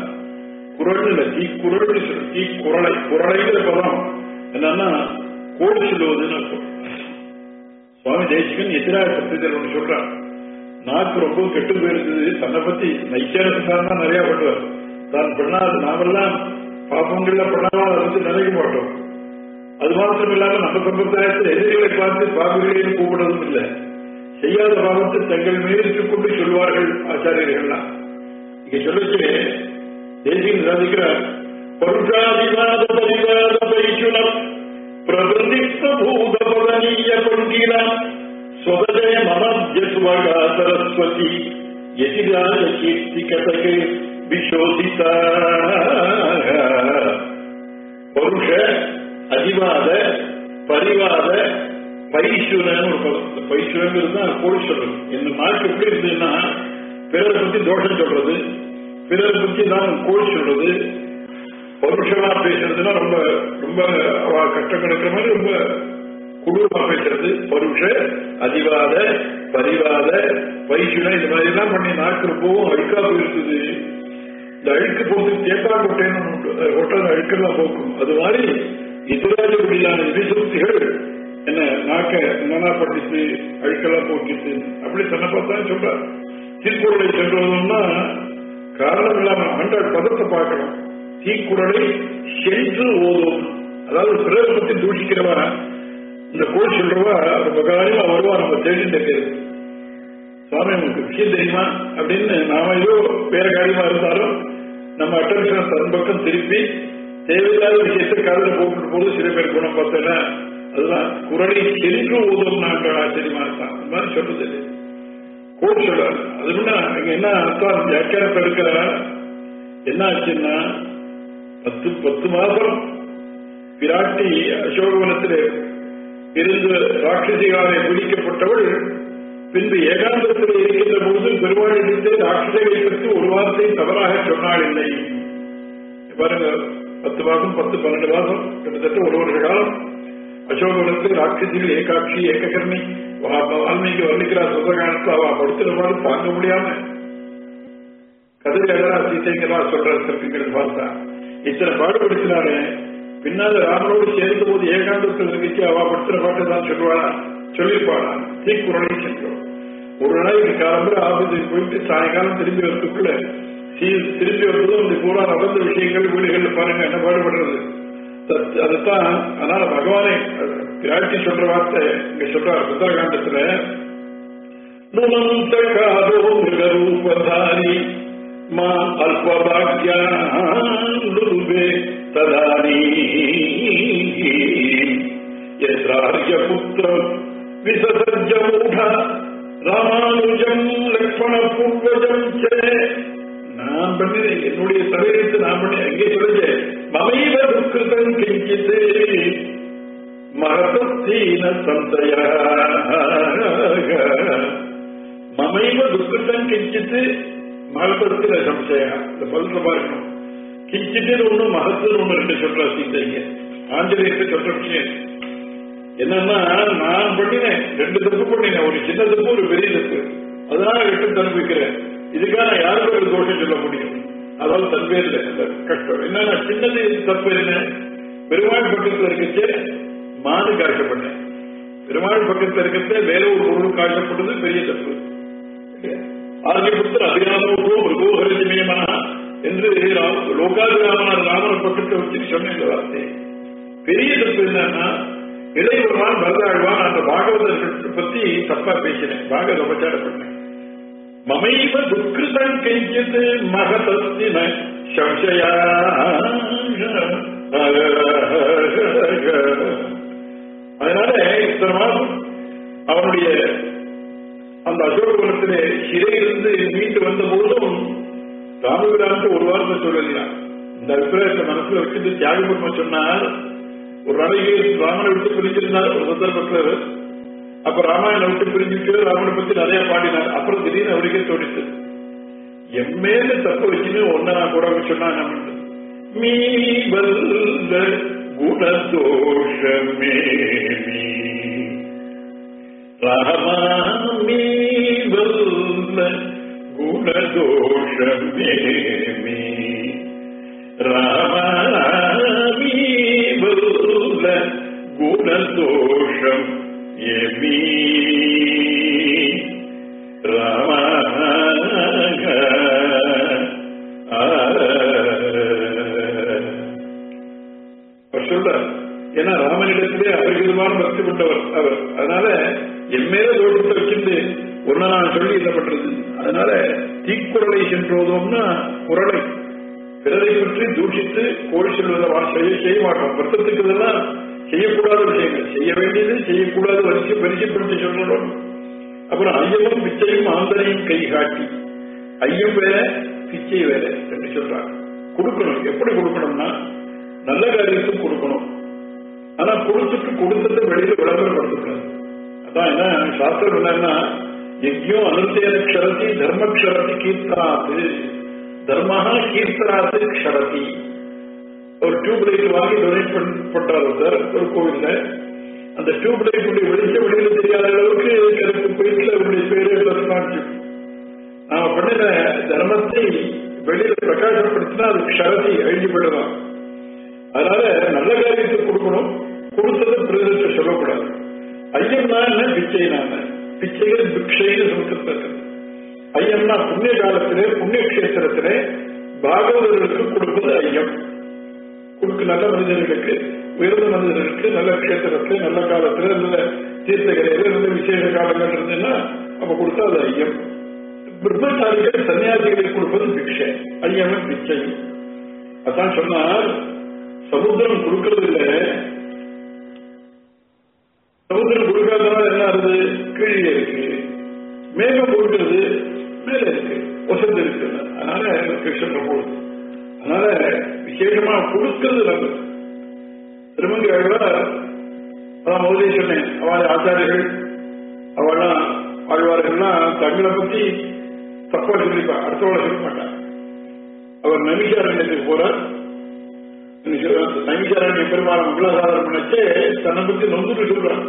குரல் இல்ல தீக்குறள் சொல்லு தீக்குறளை குரலைங்கிற பதம் என்னன்னா கோடு சொல்லுவதுன்னு அர்த்தம் சுவாமி தேசிகன் எதிராக பத்திரிகையில் ஒன்று சொல்றான் நாக்கு ரொம்ப கெட்டு போயிருந்தது தன்னை பத்தி நைச்சாரத்துக்காக தான் நிறைய பண்ணுவார் தான் பண்ணாது நாமெல்லாம் பாப்பங்கள்ல பண்ணாமல் அதை வந்து நினைக்க மாட்டோம் அது மாத்திரம் இல்லாம நம்ம சம்பிரதாயத்தில் எதிரிகளை பார்த்து பாபிகளையும் கூப்பிடுறதும் இல்லை செய்யாத பாவத்தை தங்கள் மீது கொண்டு சொல்வார்கள் ஆச்சாரியர்கள்லாம் இங்க சொல்லிச்சு தேசியம் சாதிக்கிறார் பருஷாதிவாத பரிவாத பைச்சுனம் பிரபந்தித்த பூத பதனீய பண்டிலாம் ஸ்வதஜய மனத்யசுவகா சரஸ்வதி எதிராஜ கீர்த்தி கதகு விசோதிதா பருஷ அதிவாத பரிவாத பைசுரன்னு ஒரு பதம் இந்த பைசுரங்கிறது தான் கோல் சொல்றது இந்த நாக்கு எப்படி இருந்ததுன்னா பிறரை பத்தி தோஷம் சொல்றது பிறரை பத்தி தான் கோல் சொல்றது பருஷமா பேசுறதுன்னா ரொம்ப ரொம்ப அவ கஷ்டம் கிடக்கிற மாதிரி ரொம்ப குடூரமா பேசுறது பருஷ அதிவாத பரிவாத பைசுன இந்த மாதிரி எல்லாம் பண்ணி நாக்கு ரொம்பவும் அழுக்கா போயிருக்குது இந்த அழுக்கு போட்டு தேக்கா கொட்டைன்னு கொட்டை அழுக்கெல்லாம் போக்கும் அது மாதிரி எதிராஜபடியான எரிசக்திகள் என்ன நாக்க என்னன்னா படித்து அழுக்கெல்லாம் போக்கிட்டு அப்படி தன்னை பார்த்தா சொல்றார் தீக்குறளை சென்றதுன்னா காரணம் இல்லாம ஆண்டாள் பதத்தை பார்க்கணும் தீக்குறளை சென்று ஓதும் அதாவது பிறரை பத்தி தூஷிக்கிறவா இந்த கோல் சொல்றவா ரொம்ப காரியமா வருவா நம்ம தேடிட்டு இருக்கிறது சுவாமி உங்களுக்கு விஷயம் தெரியுமா அப்படின்னு நாம ஏதோ வேற காரியமா இருந்தாலும் நம்ம அட்டென்ஷன் தன் பக்கம் திருப்பி தேவையில்லாத விஷயத்தை காதல போட்டு போது சில பேர் குணம் பார்த்தேன்னா அதுதான் குரலை சென்று ஓதும் நாங்கள் ஆச்சரியமா இருக்கான் அந்த மாதிரி சொல்றது இல்லை. கோட் சொல்றாரு அது முன்ன அங்க என்ன அர்த்தம் வியாக்கியானத்தை எடுக்கிற என்ன ஆச்சுன்னா பத்து பத்து மாதம் பிராட்டி அசோகவனத்தில் இருந்து ராட்சசிகாலை பிடிக்கப்பட்டவள் பின்பு ஏகாந்தத்தில் இருக்கின்ற போது பெருமாளிடத்தை ராட்சசிகளை பற்றி ஒரு வார்த்தை தவறாக சொன்னாள் இல்லை பாருங்க பத்து மாதம் பத்து பன்னெண்டு மாதம் கிட்டத்தட்ட ஒரு வருஷ காலம் அசோகவனத்தில் ராட்சசிகள் ஏகாட்சி ஏககர்ணி வா- வால்மீகி வர்ணிக்கிறார் சுதகாலத்தில் அவ படுத்துற மாதிரி தாங்க முடியாம கதிரையெல்லாம் சீத்தைக்கெல்லாம் சொல்ற சிற்பிகள் பார்த்தா இத்தனை பாடுபடுத்தினாரு பின்னால ராமனோடு சேர்ந்த போது ஏகாந்தத்தில் இருந்துச்சு அவ படுத்துற பாட்டு தான் சொல்லுவாளா சொல்லியிருப்பாளா தீக்குறளை சென்றோம் ஒரு நாளைக்கு காலம்பு ஆபத்துக்கு போயிட்டு சாயங்காலம் திரும்பி வரதுக்குள்ள சீ- திரும்பி வருவதும் இந்த பூரா நடந்த விஷயங்கள் வீடுகள்ல பாருங்க என்ன பாடுபடுறது தத்- அதுதான் அதனால பகவானை பிராட்டி சொல்ற வார்த்தை இங்க சொல்றார் சுந்தரகாண்டத்துல ನುಮಂತ ಕಾದೋ ಮೃಗರೂಪಧಾರಿ ಮಾ ಅಲ್ಪಭಾಗ್ಯಾನುರುವೆ ತದಾನಿ ಯತ್ರಾರ್ಯ ಪುತ್ರ ವಿಸಸರ್ಜ ಮೂಢ ராமானுஜம் லக்ஷ்மண பூர்வஜம் சே நான் பண்ணி என்னுடைய தலையெழுத்து நான் பண்ணி அங்கே சொல்லுங்க மமைவ துக்கிருதம் கிஞ்சித்து மகத்தீன சந்தய மமைவ துக்கிருத்தம் கிஞ்சித்து மகத்தில சம்சய இந்த பல்ல பார்க்கணும் கிஞ்சிட்டு ஒண்ணு மகத்துன்னு ஒண்ணு ரெண்டு சொல்ற சீதைங்க ஆஞ்சநேயத்தை சொல்ற விஷயம் என்னன்னா நான் பண்ணினேன் ரெண்டு தப்பு பண்ணினேன் ஒரு சின்ன தப்பு ஒரு பெரிய தப்பு அதனால எட்டு அனுப்பிக்கிறேன் இதுக்காக நான் யாருக்கு ஒரு தோஷம் சொல்ல முடியும் அதாவது தன் பேர்ல இந்த கஷ்டம் என்னன்னா சின்னது தப்பு என்ன பெருமாள் பக்கத்துல இருக்கச்சே மானு காய்ச்சப்பட்டேன் பெருமாள் பக்கத்துல இருக்கச்சே வேற ஒரு பொருள் காய்ச்சப்பட்டது பெரிய தப்பு ஆர்யபுத்தர் அபிராமோ மிருகோஹரிஜமேமனா என்று ராம- லோகாபிராமனார் ராமன் பக்கத்தை வச்சு சொன்ன இந்த வார்த்தை பெரிய தப்பு என்னன்னா இளையவர்மான் பரதாழ்வான் அந்த பாகவதர்கள் பத்தி தப்பா பேசினேன் பாகவத உபச்சாரப்பட்டேன் மமைவ துக்கிருதம் கெஞ்சித் மகதஸ்தின சம்சயா அதனால இத்தனை மாதம் அவனுடைய அந்த அசோகவனத்திலே சிறையிலிருந்து மீண்டு வந்த போதும் ராமபிரானுக்கு ஒரு வார்த்தை சொல்லலையா இந்த அபிப்பிராயத்தை மனசுல வச்சுட்டு தியாகபுரமா சொன்னார் ஒரு நாளைக்கு ராமனை விட்டு பிரிஞ்சிருந்தார் ஒரு சந்தர்ப்பத்தில் அப்ப ராமாயணம் விட்டு பிரிஞ்சுட்டு ராமனை பத்தி நிறைய பாடினார் அப்புறம் திடீர்னு அவருக்கே தோணிச்சு எம்மேல தப்பு வச்சுன்னு ஒன்ன நான் கூட சொன்னா என்ன பண்றது? மீ வல்ல குணதோஷமே மீ ராமாமி வல்ல குணதோஷமே மீ ராமாமி வல்ல குணதோஷம் எமீ ராமாக அவர் சொல்றார் ஏன்னா ராமனிடத்திலே அபரிதமான பக்தி கொண்டவர் அவர் அதனால எம்மேல தோட்டத்தை வச்சிருந்து ஒன்ன நான் சொல்லி என்ன பண்றது அதனால தீக்குறளை சென்றோதோம்னா குரலை பிறரை பற்றி தூஷித்து கோழி சொல்வதை வா- செய்ய செய்ய மாட்டோம் வருத்தத்துக்கு இதெல்லாம் செய்யக்கூடாத விஷயங்கள் செய்ய வேண்டியது செய்யக்கூடாத வரிசை பரிசைப்படுத்தி சொல்லணும் அப்புறம் ஐயமும் பிச்சையும் ஆந்தரையும் கை காட்டி ஐயம் வேற பிச்சை வேற என்று சொல்றாங்க கொடுக்கணும் எப்படி கொடுக்கணும்னா நல்ல காரியத்துக்கு கொடுக்கணும் ஆனா கொடுத்துட்டு கொடுத்ததை வெளியில விளம்பரப்படுத்தக்கூடாது அதான் என்ன சாஸ்திரம் என்னன்னா யஜ்யம் அனுத்தேன க்ஷரதி தர்ம க்ஷரதி கீர்த்தனாத்து தர்மஹா கீர்த்தனாத்து க்ஷரதி ஒரு டியூப் லைட் வாங்கி டொனேட் பண்றாரு சார் ஒரு கோவில்ல அந்த டியூப் லைட் வெளிச்ச வெளியில தெரியாத அளவுக்கு கருப்பு போயிட்டுல அவருடைய பேரு பிளஸ் கான்செப்ட் நாம பண்ணின தர்மத்தை வெளியில பிரகாசப்படுத்தினா அது க்ஷரதி அழிஞ்சு போயிடலாம் அதனால நல்ல காரியத்தை கொடுக்கணும் கொடுத்தது பிரதத்தை சொல்லக்கூடாது ஐயம்னா என்ன பிச்சைனா என்ன பிச்சைகள் பிக்ஷைன்னு சமஸ்கிருதத்தில் ஐயம்னா புண்ணிய காலத்திலே புண்ணிய கஷேத்திரத்திலே பாகவதர்களுக்கு கொடுப்பது ஐயம் கொடுக்க நல்ல மனிதர்களுக்கு உயர்ந்த மனிதர்களுக்கு நல்ல கஷேத்திரத்துல நல்ல காலத்துல நல்ல தீர்த்தகரையில நல்ல விசேஷ காலங்கள் இருந்ததுன்னா அப்ப கொடுத்தா அது ஐயம் பிரம்மச்சாரிகள் சன்னியாசிகளுக்கு கொடுப்பது பிக்ஷை ஐயவன் பிச்சை அதான் சொன்னார் சமுத்திரம் கொடுக்கறது இல்ல சமுத்திரம் கொடுக்காதனால என்ன ஆகுது கீழே இருக்கு மேகம் கொடுக்கிறது மேல இருக்கு வசந்து இருக்கு அதனால கிருஷ்ணன் போடுது அதனால விசேஷமா கொடுக்கிறது நல்லது திருமங்கி ஆழ்வார் அதான் முதலே சொன்னேன் அவள் ஆச்சாரியர்கள் அவெல்லாம் ஆழ்வார்கள்லாம் தங்களை பத்தி தப்பா சொல்லிப்பா அடுத்தவளை சொல்ல மாட்டார் அவர் நமிஷாரண்யத்துக்கு போறார் நமிஷாரண்ய பெருமாள் மங்களாசாரம் பண்ணச்சே தன்னை பத்தி நொந்துட்டு சொல்றார்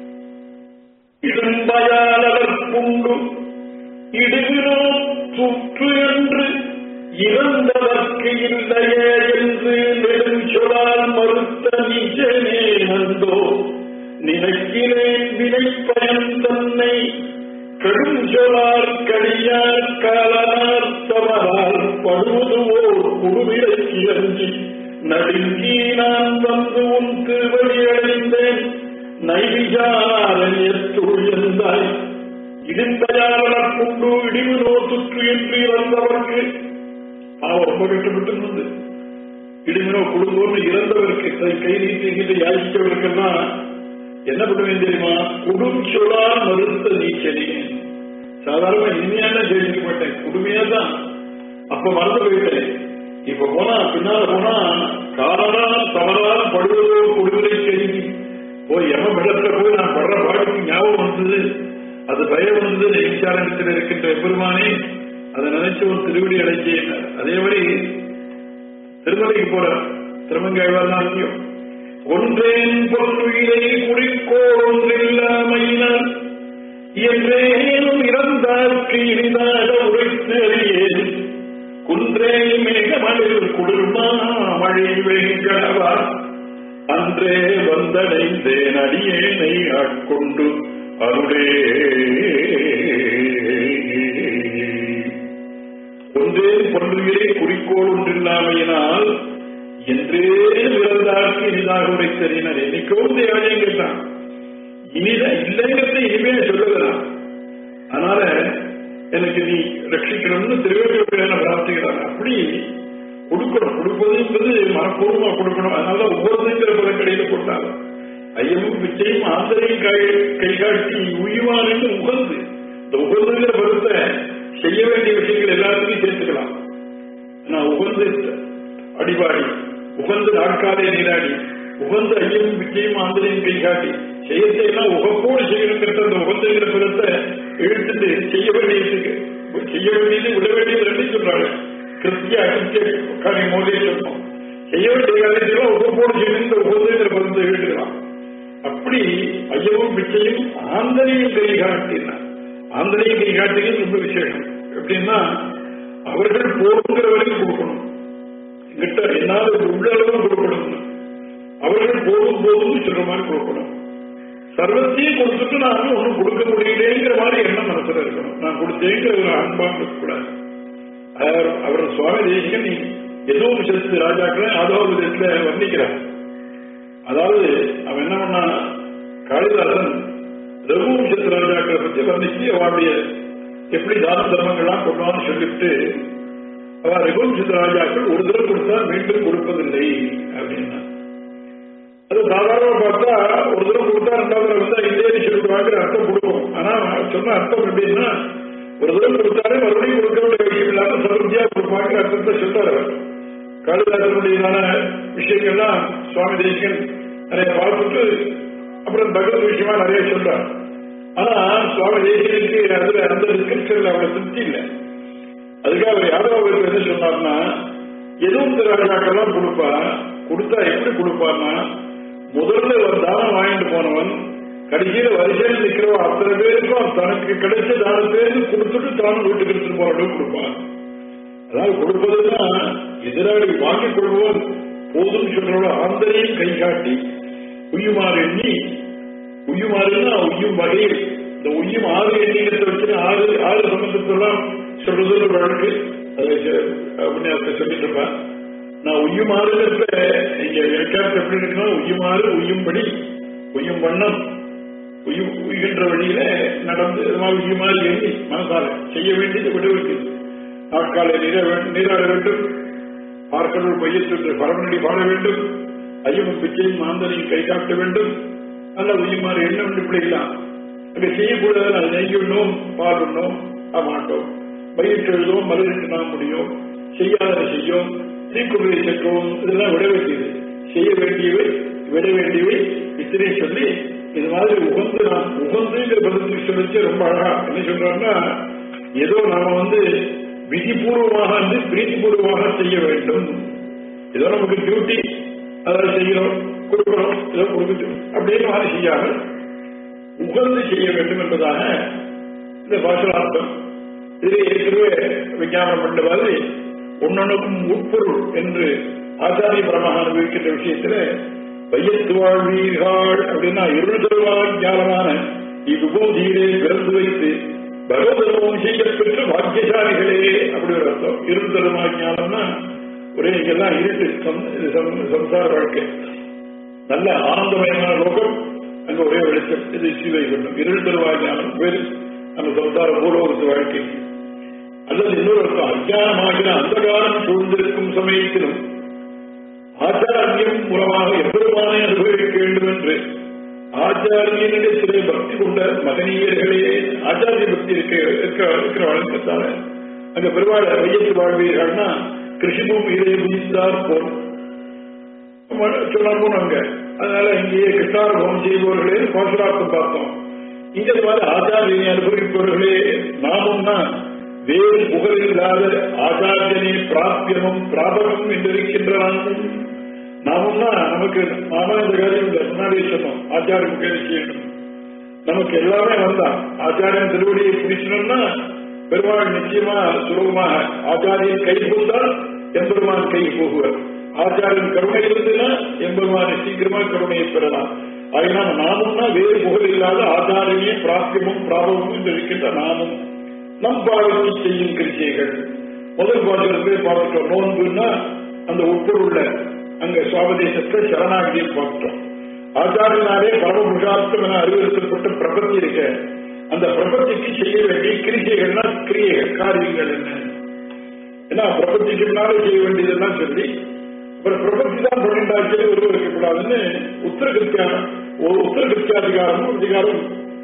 இடும்பயாளர் புண்டு இடுகிறோ சுற்று என்று இறந்தவர்க்கு இல்லையே என்று நெடுஞ்சொலால் மறுத்த நிஜனே நந்தோ நினைக்கிறேன் வினை பயன் தன்னை கடுஞ்சொலார் கடியார் காலார் தவறால் படுவதுவோர் குடுவிலைக்கு அஞ்சி நடுங்கி நான் வந்து உன் திருவடி அடைந்தேன் நைவிஜாரண்யத்துள் இருந்தாய் இடிந்தயாரண கொண்டு இடிவு நோத்துற்று என்று இறந்தவர்க்கு அவன் ரொம்ப கஷ்டப்பட்டு இருந்தது இடிமினோ குடும்பம்னு இறந்தவருக்கு கை கை நீட்டிக்கிட்டு யாசித்தவருக்கெல்லாம் என்ன பண்ணுவேன் தெரியுமா குடும் சொல்லா மறுத்த நீச்சலி சாதாரண இனிமையான ஜெயிக்க மாட்டேன் குடுமையா தான் அப்ப மறந்து போயிட்டேன் இப்ப போனா பின்னால போனா காரணா தவறா படுவதோ கொடுவதை கருவி போய் எம வெள்ளத்துல போய் நான் படுற பாட்டுக்கு ஞாபகம் வந்தது அது பயம் வந்தது நெய்ச்சாரணத்தில் இருக்கின்ற பெருமானே அதை நினைச்சு ஒரு திருவடி அடைஞ்சேன் அதே மாதிரி திருமலைக்கு போற திருமங்கைவாள் ஒன்றேன் பொன்னுயிரை குறிக்கோள் ஒன்றில்லாமையினால் என்றேனும் இறந்தார்க்கு இனிதாக உழைத்து அறியேன் குன்றே மேகமலில் குளிர்மா மழை வெங்கடவா அன்றே வந்தடைந்தேன் அடியேனை ஆட்கொண்டு அருளே ஒன்றே பொன்றுகளே குறிக்கோள் ஒன்றில்லாமையினால் என்றே விரந்தார்க்கு இனிதாக உரைத்தறியினர் என்னைக்கோ தேவையே கேட்டான் இனித இல்லைங்கிறத இனிமே சொல்லலாம் அதனால எனக்கு நீ ரட்சிக்கணும்னு திருவேற்ற பிரார்த்திக்கிறாங்க அப்படி கொடுக்கணும் கொடுப்பது என்பது மனப்பூர்வமா கொடுக்கணும் அதனால ஒவ்வொருங்கிற பல கடையில போட்டாங்க ஐயமும் பிச்சையும் ஆந்தரையும் கை கை காட்டி உய்வான்னு உகந்து இந்த உகந்துங்கிற பருத்தை செய்ய வேண்டிய விஷயங்கள் எல்லாத்துக்கும் சேர்த்துக்கலாம் நான் உகந்து அடிபாடி உகந்து நாட்காலே நீராடி உகந்து ஐயமும் பிச்சையும் ஆந்தரையும் கை காட்டி செய்யத்தையெல்லாம் உகப்போடு செய்யணுங்கிறத அந்த உகந்துங்கிற பருத்தை இழுத்துட்டு செய்ய வேண்டியதுக்கு செய்ய வேண்டியது விட வேண்டியது ரெண்டு சொல்றாங்க கிருத்திய அகித்திய காரி மோதே சொன்னோம் செய்ய வேண்டிய காரியத்தில் உகப்போடு செய்யணுங்கிற உகந்துங்கிற பருத்தை இழுத்துக்கலாம் அப்படி ஐயவும் பிச்சையும் ஆந்தரையும் கை காட்டினார் ஆந்தரையும் கை காட்டியது ரொம்ப விசேஷம் எப்படின்னா அவர்கள் போகிற வரைக்கும் கொடுக்கணும் கிட்ட என்னால உள்ள அளவு கொடுக்கணும் அவர்கள் போதும் போதும் சொல்ற மாதிரி கொடுக்கணும் சர்வத்தையும் கொடுத்துட்டு நான் ஒன்றும் கொடுக்க முடியலேங்கிற மாதிரி எண்ணம் மனசுல இருக்கணும் நான் கொடுத்தேங்கிற ஒரு அன்பாக இருக்கக்கூடாது அவர் சுவாமி தேசிகன் எதுவும் செலுத்து ராஜாக்களை ஆதரவு விதத்துல வர்ணிக்கிறார் அதாவது அவன் என்ன பண்ணா காளிதாசன் ரகுவம்சத்து ராஜாக்களை பற்றி வர்ணிச்சு அவருடைய எப்படி தான தர்மங்கள்லாம் கொண்டான்னு சொல்லிட்டு அவன் ரகுவம்சத்து ராஜாக்கள் ஒரு தடவை கொடுத்தா மீண்டும் கொடுப்பதில்லை அப்படின்னா அது சாதாரண பார்த்தா ஒரு தடவை கொடுத்தா ரெண்டாவது வந்து இல்லைன்னு சொல்லிடுவாங்கிற அர்த்தம் கொடுக்கும் ஆனா சொன்ன அர்த்தம் எப்படின்னா ஒரு தடவை கொடுத்தாலே மறுபடியும் கொடுக்க வேண்டிய விஷயம் இல்லாம சமர்த்தியா கொடுப்பாங்கிற அர்த்தத்தை சொல்றாரு காளிதாசனுடையதான விஷயங்கள்லாம் சுவாமி தேசிகன் நிறைய பார்த்துட்டு அப்புறம் பகவத் விஷயமா நிறைய சொல்றார் ஆனா சுவாமி தேசியனுக்கு அதுல அந்த டிஸ்கிரிப்ஷன்ல அவளை திருப்தி இல்லை அதுக்காக அவர் யாதவருக்கு என்ன சொன்னார்னா எதுவும் திராட்சாக்கெல்லாம் கொடுப்பா கொடுத்தா எப்படி கொடுப்பார்னா முதல்ல ஒரு தானம் வாங்கிட்டு போனவன் கடைசியில வரிசையில் நிக்கிறவன் அத்தனை பேருக்கும் தனக்கு கிடைச்ச தானத்திலிருந்து கொடுத்துட்டு தானும் வீட்டுக்கு எடுத்துட்டு போற அளவுக்கு கொடுப்பான் அதாவது கொடுப்பதுன்னா எதிராளி வாங்கிக் கொள்வோம் போதும் சொல்றோட ஆந்தரையும் கை காட்டி உய்யுமாறு எண்ணி உய்யுமாறுன்னா உய்யும் வகையில் இந்த உய்யும் ஆறு எண்ணிக்கத்தை வச்சு ஆறு ஆறு சம்பந்தத்தெல்லாம் சொல்றது ஒரு வழக்கு அதை அப்படின்னு சொல்லிட்டு இருப்பேன் நான் உய்யுமாறுங்கிறத இங்க விளக்காரத்து எப்படி இருக்குன்னா உய்யுமாறு உய்யும்படி உய்யும் வண்ணம் உய்யும் உய்கின்ற வழியில நடந்து இது மாதிரி உய்யுமாறு எண்ணி மனசால செய்ய வேண்டியது விட வேண்டியது நாட்காலை நீர நீராட வேண்டும் பார்க்கடல் பையத்தொன்று பரமநடி பாட வேண்டும் ஐயமும் பிச்சையும் மாந்தனையும் கை காட்ட வேண்டும் நல்ல உயிமாறு என்ன உண்டு பிடிக்கலாம் அங்க செய்யக்கூடாது அது நெய்யுண்ணோம் பால் உண்ணோம் மாட்டோம் பயிற்று எழுதுவோம் மலரிட்டு நாம் முடியும் செய்யாத செய்யும் தீக்குறையை செற்றோம் இதெல்லாம் விட வேண்டியது செய்ய வேண்டியவை விட வேண்டியவை இத்தனை சொல்லி இது மாதிரி உகந்து நாம் உகந்துங்கிற பதத்துக்கு சொல்லிச்சு ரொம்ப அழகா என்ன சொல்றாருன்னா ஏதோ நாம வந்து விதிபூர்வமாக வந்து பிரீதிபூர்வமாக செய்ய வேண்டும் ஏதோ நமக்கு டியூட்டி அதை செய்கிறோம் கொடுக்கிறோம் ஏதோ கொடுக்கட்டும் அப்படின்னு மாதிரி செய்யாமல் உகந்து செய்ய வேண்டும் என்பதாக இந்த பாசலார்த்தம் இதிலே ஏற்கனவே விஞ்ஞாபனம் பண்ண மாதிரி ஒன்னொன்னுக்கும் உட்பொருள் என்று ஆச்சாரிய பரமாக அனுபவிக்கின்ற விஷயத்துல வையத்து வாழ்வீர்கள் அப்படின்னா இருள் தருவான் ஞானமான இவ்விபூதியிலே பிறந்து வைத்து பகவதமும் செய்யப்பெற்ற பாக்கியசாலிகளே அப்படி ஒரு அர்த்தம் இருள் தருமா ஞானம்னா ஒரே இங்கெல்லாம் இருட்டு சம்சார வாழ்க்கை நல்ல ஆனந்தமயமான லோகம் அங்க ஒரே வெளிச்சம் இது சீவை கொண்டும் இருள் தருவா ஞானம் பேர் நம்ம சம்சார பூலோகத்து வாழ்க்கை அல்லது இன்னொரு அர்த்தம் அஜானமாகிற அந்த காலம் சூழ்ந்திருக்கும் சமயத்திலும் ஆச்சாரியம் மூலமாக எப்பெருமானை அனுபவிக்க வேண்டும் என்று ஆச்சாரியனிடத்திலே பக்தி கொண்ட மகனீயர்களே ஆச்சாரிய பக்தி இருக்க இருக்கிற வழக்கத்தால அங்க பெருமாள் வையத்து வாழ்வீர்கள்னா கிருஷி பூமியிலே குதித்தார் போல் சொன்னார் அங்க அதனால இங்கேயே கிருஷ்ணாரபவம் செய்பவர்களே பாசுரார்த்தம் பார்த்தோம் இங்க மாதிரி ஆச்சாரியனை அனுபவிப்பவர்களே நாமும்னா வேறு புகழில்லாத ஆச்சாரியனை பிராபியமும் பிராபகமும் என்றிருக்கின்ற நாமும் நாமும்னா நமக்கு நாம இந்த காரியம் இல்லை முன்னாடியே சொன்னோம் ஆச்சாரிய முகேரி செய்யணும் நமக்கு எல்லாமே வந்தான் ஆச்சாரியன் திருவடியை பிடிச்சணும்னா பெருமாள் நிச்சயமா சுலபமாக ஆச்சாரியன் கை போந்தால் எம்பெருமான் கை போகுவர் ஆச்சாரியன் கருணை இருந்ததுன்னா எம்பெருமானை சீக்கிரமா கருணையை பெறலாம் அதனால் நாமும்னா வேறு புகழ் இல்லாத ஆச்சாரியனே பிராப்தியமும் பிராபகமும் என்று இருக்கின்ற நாமும் நம் பாடத்தை செய்யும் கிருஷிகள் முதல் பாடத்திலே பார்த்துட்டோம் நோன்புன்னா அந்த உட்பொருள்ள அங்க சுவாபதேசத்தை சரணாகதியை பார்த்துட்டோம் ஆச்சாரியனாலே பரமபுருஷார்த்தம் என அறிவுறுத்தப்பட்ட பிரபத்தி இருக்க அந்த பிரபத்திக்கு செய்ய வேண்டிய கிரிகைகள்னா கிரியைகள் காரியங்கள் என்ன ஏன்னா பிரபத்திக்கு முன்னாலே செய்ய வேண்டியதெல்லாம் சொல்லி அப்புறம் பிரபத்தி தான் பண்ணிண்டாச்சு ஒருவர் இருக்கக்கூடாதுன்னு உத்தரகிருத்தியானம் ஒரு உத்தரகிருத்தியாதிகாரம் அதிகாரம்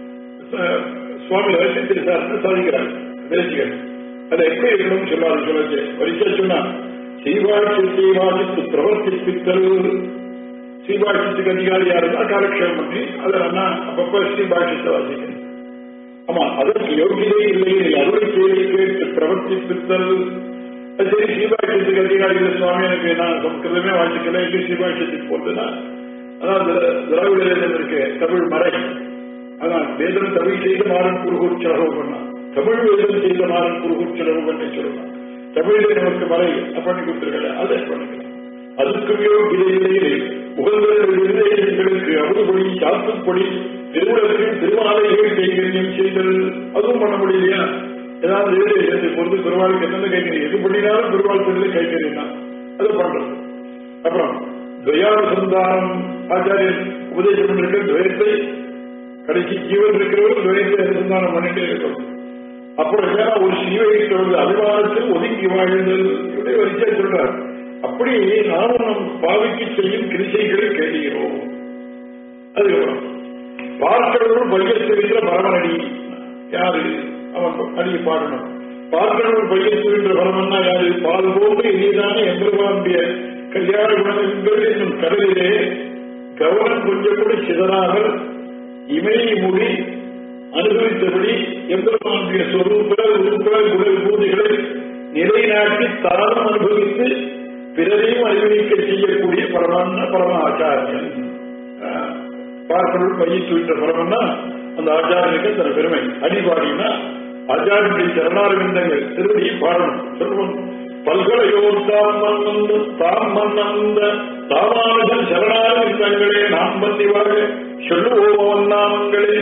சுவாமி ரகசியத்தில் சார்ந்து சாதிக்கிறார் தேசிகர் அதை எப்படி இருக்கணும்னு சொல்லாரு சொல்லச்சு வரிசை சொன்னா சீவாட்சி சீவாதித்து பிரவர்த்திப்பித்தல் சீபாட்சியத்துக்கு அதிகாரியா இருந்தா காலக்ஷேபம் பண்ணி அதை நம்ம அப்பப்ப ஸ்ரீபாட்சியத்தை வாசிக்கணும் ஆமா அதற்கு யோகியதை இல்லை அருளை செய்தி கேட்டு பிரவர்த்திப்பித்தல் சரி சீபாட்சியத்துக்கு அதிகாரிகள் சுவாமி எனக்கு நான் சம்ஸ்கிருதமே வாசிக்கல எங்க சீபாட்சியத்துக்கு போட்டுனா அதான் திராவிட வேதம் இருக்கு தமிழ் மறை அதான் வேதம் தமிழ் செய்த மாறன் குருகூர் செலவு பண்ணான் தமிழ் வேதம் செய்த மாறன் குருகூர் செலவு பண்ணி சொல்லலாம் தமிழிலே நமக்கு மறை பண்ணி கொடுத்துருக்கல அதை பண்ணிக்கலாம் அதுக்குமே இடையிலேயே உகந்தவர்களுக்கு அமுதுபடி சாத்துப்படி திருவிழத்தில் திருமாலைகள் கைகரியம் செய்தல் அதுவும் பண்ண முடியலையா ஏதாவது எனக்கு பொறுத்து பெருமாளுக்கு என்னென்ன கைகறி எது பண்ணினாலும் பெருமாள் சொல்லி கைகறியம் தான் அதை பண்றது அப்புறம் துவயானுசந்தானம் ஆச்சாரியன் உபதேசம் பண்ணிருக்க துவயத்தை கடைசி ஜீவன் இருக்கிறவர்கள் துவயத்தை அனுசந்தானம் பண்ணிட்டே இருக்கணும் அப்புறம் ஏன்னா ஒரு சீவைத்தொழுது அபிமானத்தில் ஒதுங்கி வாழ்ந்தல் இப்படி வரிசை சொல்றார் அப்படி நாமும் நம் பாவிக்கு செய்யும் கிரிசைகளை கேளுகிறோம் அதுக்கப்புறம் பார்க்கிறவர்கள் பையத்துகின்ற பரமனடி யாரு அவன் அடியை பாடணும் பார்க்கிறவர்கள் பையத்துகின்ற பரமன்னா யாரு பால் போன்று இனிதான எம்பெருமானுடைய கல்யாண குணங்கள் என்னும் கடலிலே கவனம் கொஞ்சம் கூட சிதறாமல் இமை முடி அனுபவித்தபடி எம்பெருமானுடைய சொரூப உருப்ப குண பூஜைகளை நிலைநாட்டி தானும் அனுபவித்து பிறரையும் அறிவிக்க செய்யக்கூடிய பரமான பரம ஆச்சாரியன் ஆஹ், பார்ப்பொருள் பயிற்றுவிட்ட பரமன்னா அந்த ஆச்சாரியனுக்கு தன் பெருமை அடிபாடினா ஆச்சாரியனுடைய சரணாரவிந்தங்கள் திருவடியை பாடணும் சொல்லுவோம் பல்கலையோர் தாம் மன்னந்த தாம் மன்னந்த தாமானுஜன் சரணாரவிந்தங்களே நாம் வந்தி வாழ சொல்லுவோம் நாமங்களே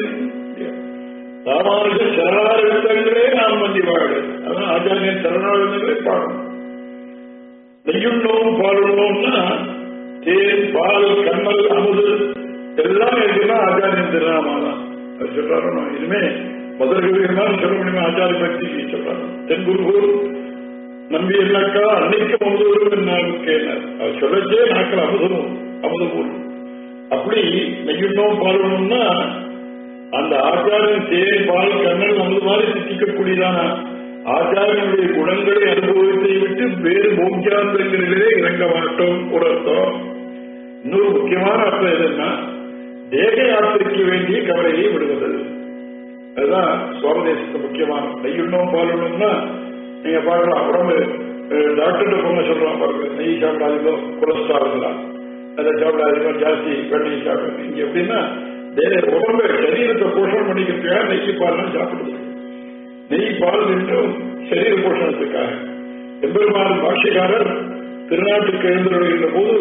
ராமானுஜ சரணாரவிந்தங்களே நாம் வந்தி வாழ அதான் ஆச்சாரியன் சரணாரவிந்தங்களே பாடணும் நெய்யுண்ணோம் பாலுண்ணோம்னா தேன் பால் கண்ணல் அமுது எல்லாம் இருக்குன்னா ஆச்சாரியன் திருநாமா தான் அது சொல்றாரு இனிமே முதல்கள் சொல்ல முடியுமா ஆச்சாரிய பக்திக்கு சொல்றாரு தென்குருகூர் நம்பி என்னக்கா அன்னைக்கு அமுதூரும் கேட்டார் அவர் சொல்லச்சே நாக்கள் அமுதமும் அமுதபூர்வம் அப்படி நெய்யுண்ணோம் பாலுண்ணோம்னா அந்த ஆச்சாரியன் தேன் பால் கண்ணல் அமுது மாதிரி சித்திக்கக்கூடியதான ஆச்சாரியனுடைய குணங்களை அனுபவத்தை விட்டு வேறு போக்கியாந்தங்களிலே இறங்க மாட்டோம் ஒரு அர்த்தம் இன்னொரு முக்கியமான அர்த்தம் எதுன்னா தேக யாத்திரைக்கு வேண்டிய கவலையை விடுவது அதுதான் சுவாமதேசத்து முக்கியமான நெய்யுண்ணோம் பாலுண்ணோம்னா நீங்க பார்க்கலாம் உடம்பு டாக்டர் பொண்ணு சொல்றான் பாருங்க நெய் சாப்பிடாதீங்களோ கொலஸ்ட்ரால் இருக்கலாம் அதை சாப்பிடாதீங்க ஜாஸ்தி வெண்ணெய் சாப்பிடுங்க இங்க எப்படின்னா தே- உடம்பு சரீரத்தை போஷணம் பண்ணிக்கிறதுக்காக நெய் பால்லாம் சாப்பிடுது நெய் பால் என்றும் சரீர போஷணத்துக்காக எம்பெருமான் பாஷ்யக்காரர் திருநாட்டுக்கு எழுந்துள்ள போது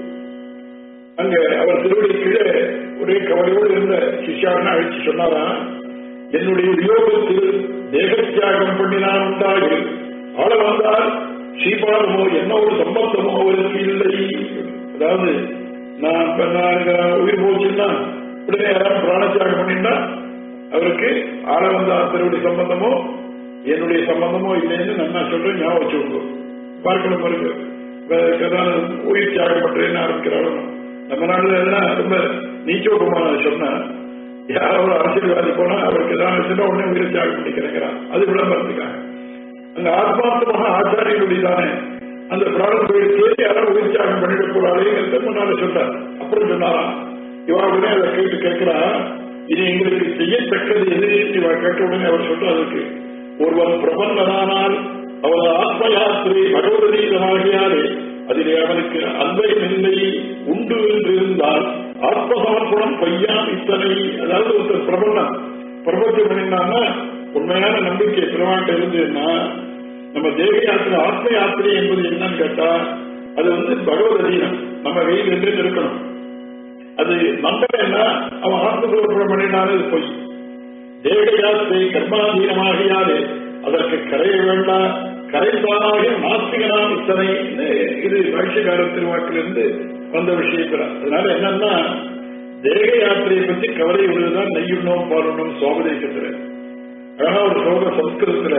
அங்க அவர் திருவடி கீழே ஒரே கவலையோடு இருந்த சிஷ்யாரனை அழைச்சு சொன்னாராம் என்னுடைய வியோகத்தில் தேகத்தியாகம் பண்ணினான் உண்டாகி ஆள வந்தால் ஸ்ரீபாதமோ என்ன ஒரு சம்பந்தமோ அவருக்கு இல்லை அதாவது நான் இப்ப நான் இங்க உயிர் போச்சுன்னா உடனே யாராவது பிராணத்தியாகம் பண்ணினா அவருக்கு ஆள வந்தார் திருவடி சம்பந்தமோ என்னுடைய சம்பந்தமோ இல்லைன்னு நான் நான் சொல்றேன் ஞாபகம் வச்சுக்கோ பார்க்கணும் பாருங்க வேற உயிர் தியாகம் பண்றேன்னு ஆரம்பிக்கிறாலும் நம்ம நாடுல எல்லாம் ரொம்ப நீச்சோகமான சொன்னா யாராவது அரசியல்வாதி போனா அவருக்கு ஏதாவது வச்சுட்டா உடனே உயிர் தியாகம் பண்ணிக்கிறேங்கிறான் அது விளம்பரத்துக்காக அந்த ஆத்மார்த்தமாக ஆச்சாரியனுடைய தானே அந்த பிராணம் கோயில் கேட்டு யாராவது உயிர் தியாகம் பண்ணிட போறாளேங்கிறத முன்னால சொன்னார் அப்புறம் சொன்னாராம் இவா உடனே அதை கேட்டு கேட்கிறா இது எங்களுக்கு செய்யத்தக்கது எது இவா கேட்ட உடனே அவர் சொன்ன அதுக்கு ஒருவன் பிரபந்தனானால் அவரது ஆத்ம யாத்திரை பகவதீதமாகியாலே அதிலே அவனுக்கு அன்பையின்மை உண்டு என்று இருந்தால் ஆத்மசமர்ப்பணம் பையான் இத்தனை அதாவது ஒருத்தர் பிரபந்தம் பிரபஞ்சம் பண்ணினான்னா உண்மையான நம்பிக்கை பெருமாட்ட இருந்ததுன்னா நம்ம தேவ யாத்திரை ஆத்ம யாத்திரை என்பது என்னன்னு கேட்டா அது வந்து பகவத் அதீனம் நம்ம கையில் என்று இருக்கணும் அது நம்பலைன்னா அவன் ஆத்ம சமர்ப்பணம் பண்ணினாலும் அது பொய் தேக யாத்திரை கர்மாதீனமாகியாலே அதற்கு கரைய வேண்டாம் கரைத்தானாக நாஸ்திகனாம் இத்தனை இது பாஷ்யகார திருவாக்கிலிருந்து வந்த விஷயத்தில் அதனால என்னன்னா தேக யாத்திரையை பற்றி கவலை விடுவதுதான் நெய்யுண்ணோம் பாலுண்ணோம் சோபதேசத்துல ஆனா ஒரு சோக சம்ஸ்கிருதத்துல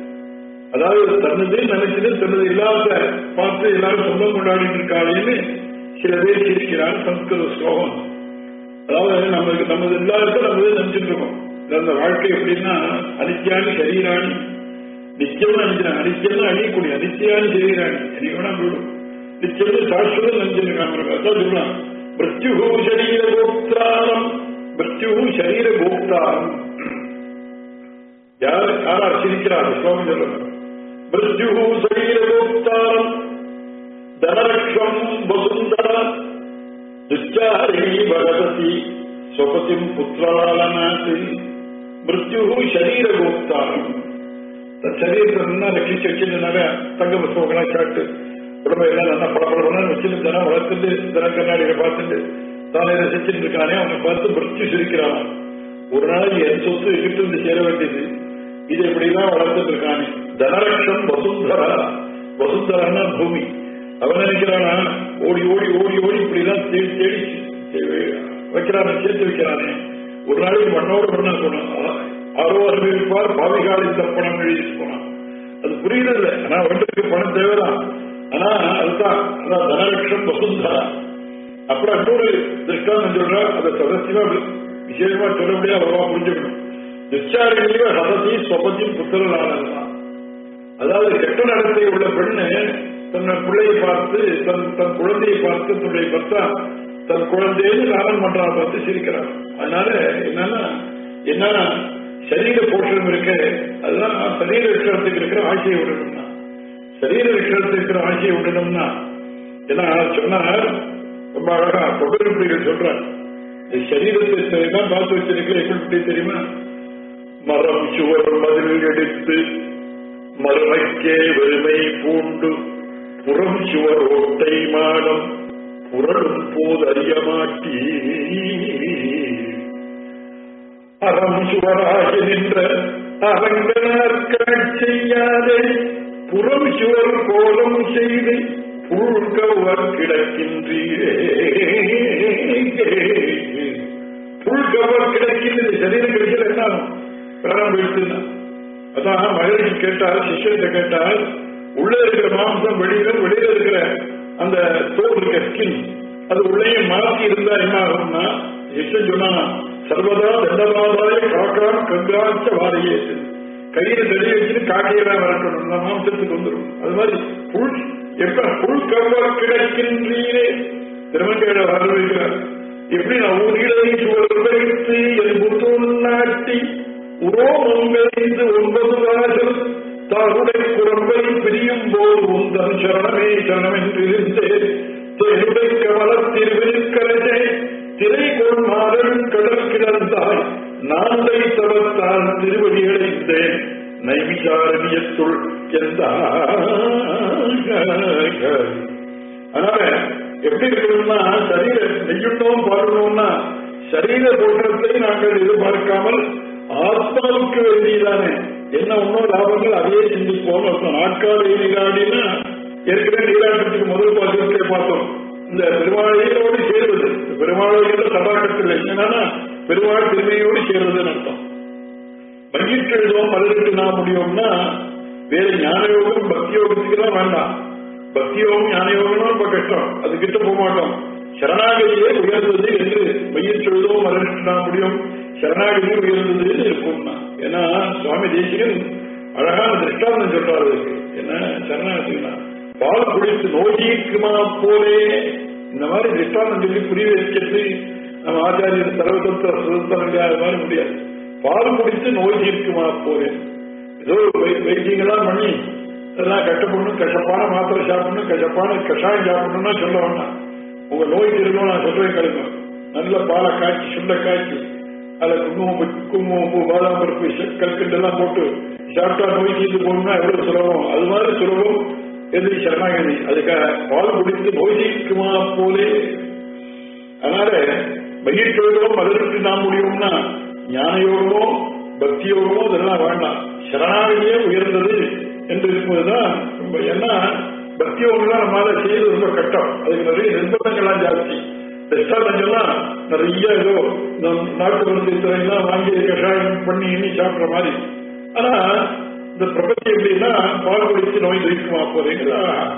அதாவது தன்னது நினைச்சது தன்னது இல்லாத பார்த்து எல்லாரும் சொந்தம் கொண்டாடிட்டு இருக்காளேன்னு சில பேர் சிரிக்கிறான் சம்ஸ்கிருத ஸ்லோகம் அதாவது நமக்கு நமது இல்லாத நம்ம நினைச்சிட்டு இருக்கோம் அந்த வாழ்க்கை எப்படின்னா அனித்யானி சரீராணி நிச்சயம் நினைக்கிறான் அனித்தியம் அழியக்கூடிய அனித்தியானி சரீராணி எனக்கு வேணா போயிடும் நிச்சயம் சாஸ்வதம் நினைச்சிருக்காங்க அதான் சொல்றான் மிருத்யு சரீர கோப்தாரம் மிருத்யு சரீர கோப்தாரம் யார் யாரார் சிரிக்கிறார் சுவாமி சொல்றாங்க மிருத்யு சரீர கோப்தாரம் தனரக்ஷம் வசுந்தரா துச்சாரிணி பகவதி ஸ்வபதிம் புத்திரலாலனாசி மிருத்யு சரீர கோப்தாரம் தன் சரீரத்தை நல்லா ரட்சிச்சு வச்சிருந்தாங்க தங்க புத்தகங்களா சாட்டு உடம்பை எல்லாம் நல்லா படப்படப்படன்னு வச்சிருந்து தினம் வளர்த்துட்டு தினம் கண்ணாடியில பார்த்துட்டு தானே ரசிச்சுட்டு இருக்கானே அவனை பார்த்து மிருத்யு சிரிக்கிறான் ஒரு நாளைக்கு என் சொத்து எங்கிட்ட இருந்து சேர வேண்டியது இது இப்படிதான் வளர்த்துட்டு இருக்கானே தனரக்ஷம் வசுந்தரா வசுந்தரன்னா பூமி அவன் நினைக்கிறானா ஓடி ஓடி ஓடி ஓடி இப்படிதான் தேடி தேடி வைக்கிறானே சேர்த்து வைக்கிறானே ஒரு நாளைக்கு மண்ணோடு மண்ணா போனான் ஆரோ அறிவிப்பார் பாவிகாலின் தப்பணம் எழுதிட்டு போனான் அது புரியுது ஆனா அவனுக்கு பணம் தேவைதான் ஆனா அதுதான் அதான் தனலட்சம் வசுந்தரா அப்புறம் இன்னொரு திருஷ்டாந்தம் சொல்றா அதை சதசியமா விசேஷமா சொல்ல முடியாது அவ்வளவா புரிஞ்சுக்கணும் நிச்சாரிகளையோ சதசி சொபதி புத்திரலானதுதான் அதாவது கெட்ட நடத்தை உள்ள பெண்ணு தன்னை பிள்ளையை பார்த்து தன் தன் குழந்தையை பார்த்து தன்னுடைய பர்த்தா தன் குழந்தைன்னு லாபம் பண்றான் பார்த்து சிரிக்கிறான் அதனால என்னன்னா என்ன சரீர போஷணம் இருக்க அதுதான் சரீர விஷயத்துக்கு இருக்கிற ஆசையை விடணும்னா சரீர விஷயத்துக்கு இருக்கிற ஆசையை விடணும்னா ஏன்னா சொன்னார் ரொம்ப அழகா தொடர்புகள் சொல்றார் இந்த சரீரத்தை எல்லாம் பார்த்து வச்சிருக்கிற எப்படி தெரியுமா மரம் சுவர் மதில் எடுத்து மறுமைக்கே வெறுமை பூண்டு புறம் சுவர் ஒட்டை மாடம் புரளும் போது அறிய மாட்டீ அறம் சுவராகி நின்ற அரங்கனார் செய்யாதே புறம் சுவர் கோலம் செய்து புல்கவர் கிடக்கின்றீரே புல்கவர் கிடக்கின்றது சரீரம் கிடைக்கல என்ன பிராணம் போயிடுச்சுன்னா அதான் மகிழ்ச்சி கேட்டால் சிஷ்யத்தை கேட்டால் உள்ள இருக்கிற மாம்சம் வெளியில வெளியில இருக்கிற அந்த தோல் இருக்க ஸ்கின் அது உள்ளே மாற்றி இருந்தா என்ன ஆகும்னா சிஷ்யன் சொன்னா சர்வதா தண்டவாதாய காக்கான் கங்காச்ச வாரியே கையில தடி வச்சுட்டு காக்கையெல்லாம் வரட்டும் அந்த மாம்சத்துக்கு வந்துடும் அது மாதிரி புல் எப்ப புல் கவர் கிடக்கின்றீரே திருமங்கையில வரவேற்கிறார் எப்படி நான் ஊரிலை சுவர் வைத்து என் புத்தூர் நாட்டி உரோமங்களைந்து ஒன்பது வாசல் தாருடை குரம்பை பிரியும் போது உந்தன் சரணமே சரணம் என்றிருந்தேன் தேருடை கமலத்தில் விருக்கரசே திரை கொள் மாதல் கடல் கிடந்தாய் நாந்தை தவத்தால் திருவடி அடைந்தேன் நைமிசாரணியத்துள் அதனால எப்படி இருக்கணும்னா சரீர நெய்யுண்டோம் பாடணும்னா சரீர தோற்றத்தை நாங்கள் எதிர்பார்க்காமல் ஆத்மாவுக்கு வேண்டியதானே என்ன ஒன்றும் லாபங்கள் அதையே சிந்திப்போம் அர்த்தம் நாட்கால நீராடினா ஏற்கனவே நீராட்டத்துக்கு முதல் பாத்திரத்தை பார்த்தோம் இந்த பெருமாளையோடு சேர்வது பெருமாளையோட சபாகத்தில் என்னன்னா பெருமாள் திருமையோடு சேர்வதுன்னு அர்த்தம் மகிழ்ச்சி எழுதுவோம் மலருக்கு நான் முடியும்னா வேற ஞானயோகம் பக்தி யோகத்துக்குலாம் வேண்டாம் பக்தி யோகம் ஞான யோகம்னா ரொம்ப கஷ்டம் அது கிட்ட போக மாட்டோம் சரணாகதியே உயர்ந்தது என்று மையச் சொல்லுவோம் மலருக்கு முடியும் சரணாகதி உயர்ந்தது இருக்கும்னா ஏன்னா சுவாமி தேசிகன் அழகான திருஷ்டாந்தம் சொல்றாரு அதுக்கு என்ன சரணாகதினா பால் குடித்து நோய்க்குமா போலே இந்த மாதிரி திருஷ்டாந்தம் சொல்லி புரிய வைக்கிறது நம்ம ஆச்சாரியர் சர்வதந்திர சுதந்திரம் அது மாதிரி முடியாது பால் குடித்து நோய் தீர்க்குமா போறேன் ஏதோ வைத்தியங்கள்லாம் பண்ணி அதெல்லாம் கஷ்டப்படணும் கஷ்டப்பான மாத்திரை சாப்பிடணும் கஷ்டப்பான கஷாயம் சாப்பிடணும்னா சொல்ல வேண்டாம் உங்க நோய் தீர்க்கணும் நான் சொல்றேன் கிடைக்கும் நல்ல பாலை காய்ச்சி சுண்ட காய்ச்சி அதுல குங்குமம் குங்குமம் பூ பாதாம் பருப்பு கல்கண்டு எல்லாம் போட்டு சாப்பிட்டா நோய் தீர்ந்து போகணும்னா எவ்வளவு சுலபம் அது மாதிரி சுலபம் எதிரி சரணாகதி அதுக்காக பால் குடித்து நோய் தீர்க்குமா போலே அதனால மகிழ்ச்சியோகம் அதற்கு நாம் முடியும்னா ஞான யோகமோ பக்தி யோகமோ இதெல்லாம் வேண்டாம் சரணாகதியே உயர்ந்தது என்று இருப்பதுதான் ரொம்ப ஏன்னா பக்தி யோகம்லாம் நம்மளால செய்யறது ரொம்ப கஷ்டம் அதுக்கு நிறைய நிர்பந்தங்கள்லாம் ஜாஸ்தி ரெஸ்டாரண்ட்லாம் நிறைய ஏதோ நாட்டு மருந்து துறையெல்லாம் வாங்கி கஷாயம் பண்ணி எண்ணி சாப்பிட்ற மாதிரி ஆனா இந்த பிரபஞ்சம் எப்படின்னா பால் குடித்து நோய் தரிக்குமா போறீங்களா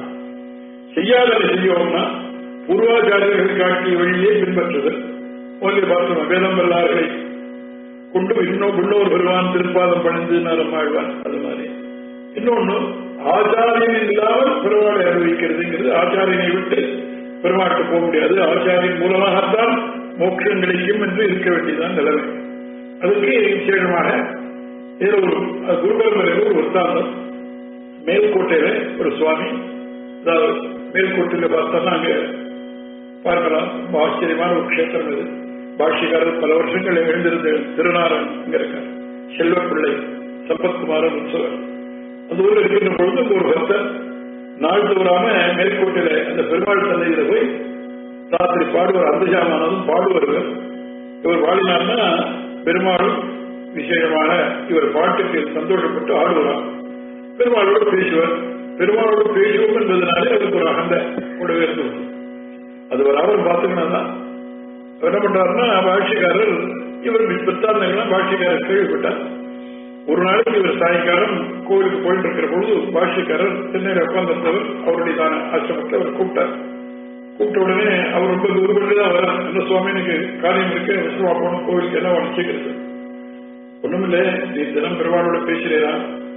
செய்யாததை செய்யோம்னா பூர்வாச்சாரியர்கள் காட்டிய வழியே பின்பற்றுதல் முதலில் பார்த்தோம் வேதம் வல்லார்களை கொண்டு இன்னும் உள்ளோர் வருவான் திருப்பாதம் பணிந்து நலமாழ்வான் அது மாதிரி இன்னொன்னு ஆச்சாரியன் இல்லாமல் பெருமாளை அனுபவிக்கிறதுங்கிறது ஆச்சாரியனை விட்டு பெருமாட்டு போக முடியாது ஆச்சாரியின் மூலமாகத்தான் மோட்சம் கிடைக்கும் என்று இருக்க வேண்டியதான் நிலைமை அதுக்கு விசேஷமாக ஏதோ ஒரு குருபரம்பரையில் ஒரு வృత్తాந்தம் மேல்கோட்டையில ஒரு சுவாமி அதாவது மேல்கோட்டையில பார்த்தோம்னா அங்க பார்க்கலாம் ரொம்ப ஆச்சரியமான ஒரு கஷேத்திரம் இது பாஷ்யக்காரர் பல வருஷங்கள் எழுந்திருந்த திருநாரன் இங்க இருக்கார் செல்வப்பிள்ளை சம்பத்குமாரன் உற்சவர் அந்த ஊர்ல இருக்கின்ற பொழுது ஒரு பக்தர் நாள் தவறாம மேற்கோட்டில அந்த பெருமாள் சந்தையில போய் ராத்திரி பாடுவார் அந்தஜாமானதும் பாடுவார்கள் இவர் பாடினார்னா பெருமாளும் விசேஷமான இவர் பாட்டுக்கு சந்தோஷப்பட்டு ஆடுவார் பெருமாளோடு பேசுவார் பெருமாளோடு பேசுவோம் என்பதனாலே அவருக்கு ஒரு அகந்த கூடவே இருந்தது அது ஒரு அவர் பார்த்துக்கணும் தான் என்ன பண்றாருன்னா பாஷ்யக்காரர் இவர் பித்தாந்தங்கள்லாம் பாஷ்யக்காரர் கேள்விப்பட்டார் ஒரு நாளைக்கு இவர் சாயங்காலம் கோவிலுக்கு போயிட்டு இருக்கிற பொழுது பாஷ்யக்காரர் சென்னையில் உட்கார்ந்திருந்தவர் அவருடைய தான ஆசிரமத்தை அவர் கூப்பிட்டார் கூப்பிட்ட உடனே அவர் ரொம்ப தூரப்பட்டு தான் வர என்ன சுவாமி எனக்கு காரியம் இருக்கு விஷ்ணுவா போகணும் கோவிலுக்கு என்ன வச்சுக்கிறது ஒண்ணுமில்லை நீ தினம் பெருமாளோட பேசுறீரா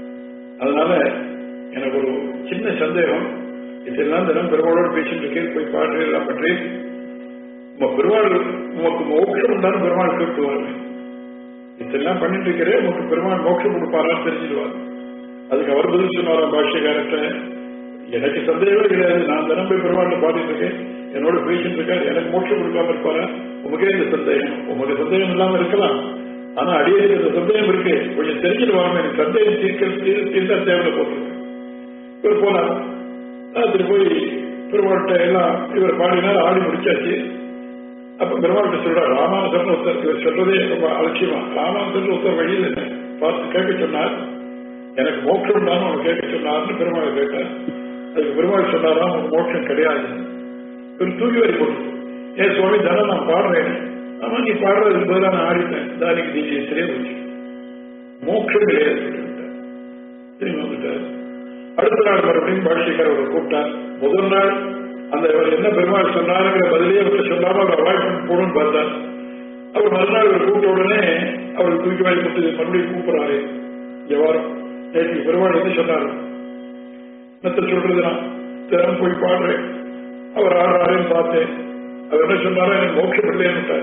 அதனால எனக்கு ஒரு சின்ன சந்தேகம் இதெல்லாம் தினம் பெருமாளோட பேசிட்டு இருக்கேன் போய் பாடுறீங்களா பற்றி உங்க பெருமாள் உமக்கு மோட்சம் உண்டான பெருமாள் கேட்டு வருவேன் இதெல்லாம் பண்ணிட்டு இருக்கிறேன் உங்களுக்கு பெருமாள் மோட்சம் கொடுப்பாரான்னு தெரிஞ்சிடுவார் அதுக்கு அவர் பதில் சொன்னாராம் பாஷ்யக்காரர்கிட்ட எனக்கு சந்தேகமே கிடையாது நான் தினம் போய் பெருமாள் பாடிட்டு இருக்கேன் என்னோட பேசிட்டு இருக்காரு எனக்கு மோட்சம் கொடுக்காம இருப்பாரா உமக்கே இந்த சந்தேகம் உங்களுக்கு சந்தேகம் இல்லாம இருக்கலாம் ஆனா அடியேக்கு இந்த சந்தேகம் இருக்கு கொஞ்சம் தெரிஞ்சிடுவாங்க எனக்கு சந்தேகம் தீர்க்க தீர்- தீர்த்தா தேவையில்ல போட்டிருக்கு இவர் போனார் ராத்திரி போய் பெருமாள்கிட்ட எல்லாம் இவர் பாடினார் ஆடி முடிச்சாச்சு அப்ப பெருமாள்கிட்ட சொல்றார் ராமானுசன் ஒருத்தர் இவர் சொல்றதே ரொம்ப அலட்சியமா ராமானுசன் ஒருத்தர் வழியில் என்ன பார்த்து கேட்க சொன்னார் எனக்கு மோட்சம் தான் அவன் கேட்க சொன்னார்னு பெருமாளை கேட்டார் அதுக்கு பெருமாள் சொன்னாராம் உனக்கு மோட்சம் கிடையாது இவர் தூக்கி வரி போட்டு ஏன் சுவாமி தானே நான் பாடுறேன் ஆமா நீ பாடுறதுக்கு பதிலாக நான் ஆடிட்டேன் தானிக்கு தீஜியை சிறைய வச்சு மோட்சம் கிடையாது சொல்லிவிட்டார் திரும்பி வந்துட்டார் அடுத்த நாள் மறுபடியும் பாஷிக்கார் அவரை கூப்பிட்டார் முதல் நாள் அந்த இவர் என்ன பெருமாள் சொன்னாருங்கிற பதிலே அவர்கிட்ட சொல்லாம அவர் அவாய்ட் பண்ணி போகணும்னு பார்த்தார் அவர் மறுநாள் இவர் கூப்பிட்ட உடனே அவருக்கு தூக்கி வாங்கி கொடுத்து மறுபடியும் கூப்பிடுறாரு எவ்வாறும் நேற்று பெருமாள் என்ன சொன்னாரு என்னத்த சொல்றது நான் தினம் போய் பாடுறேன் அவர் ஆடுறாருன்னு பார்த்தேன் அவர் என்ன சொன்னாரோ எனக்கு மோட்சம் இல்லைன்னு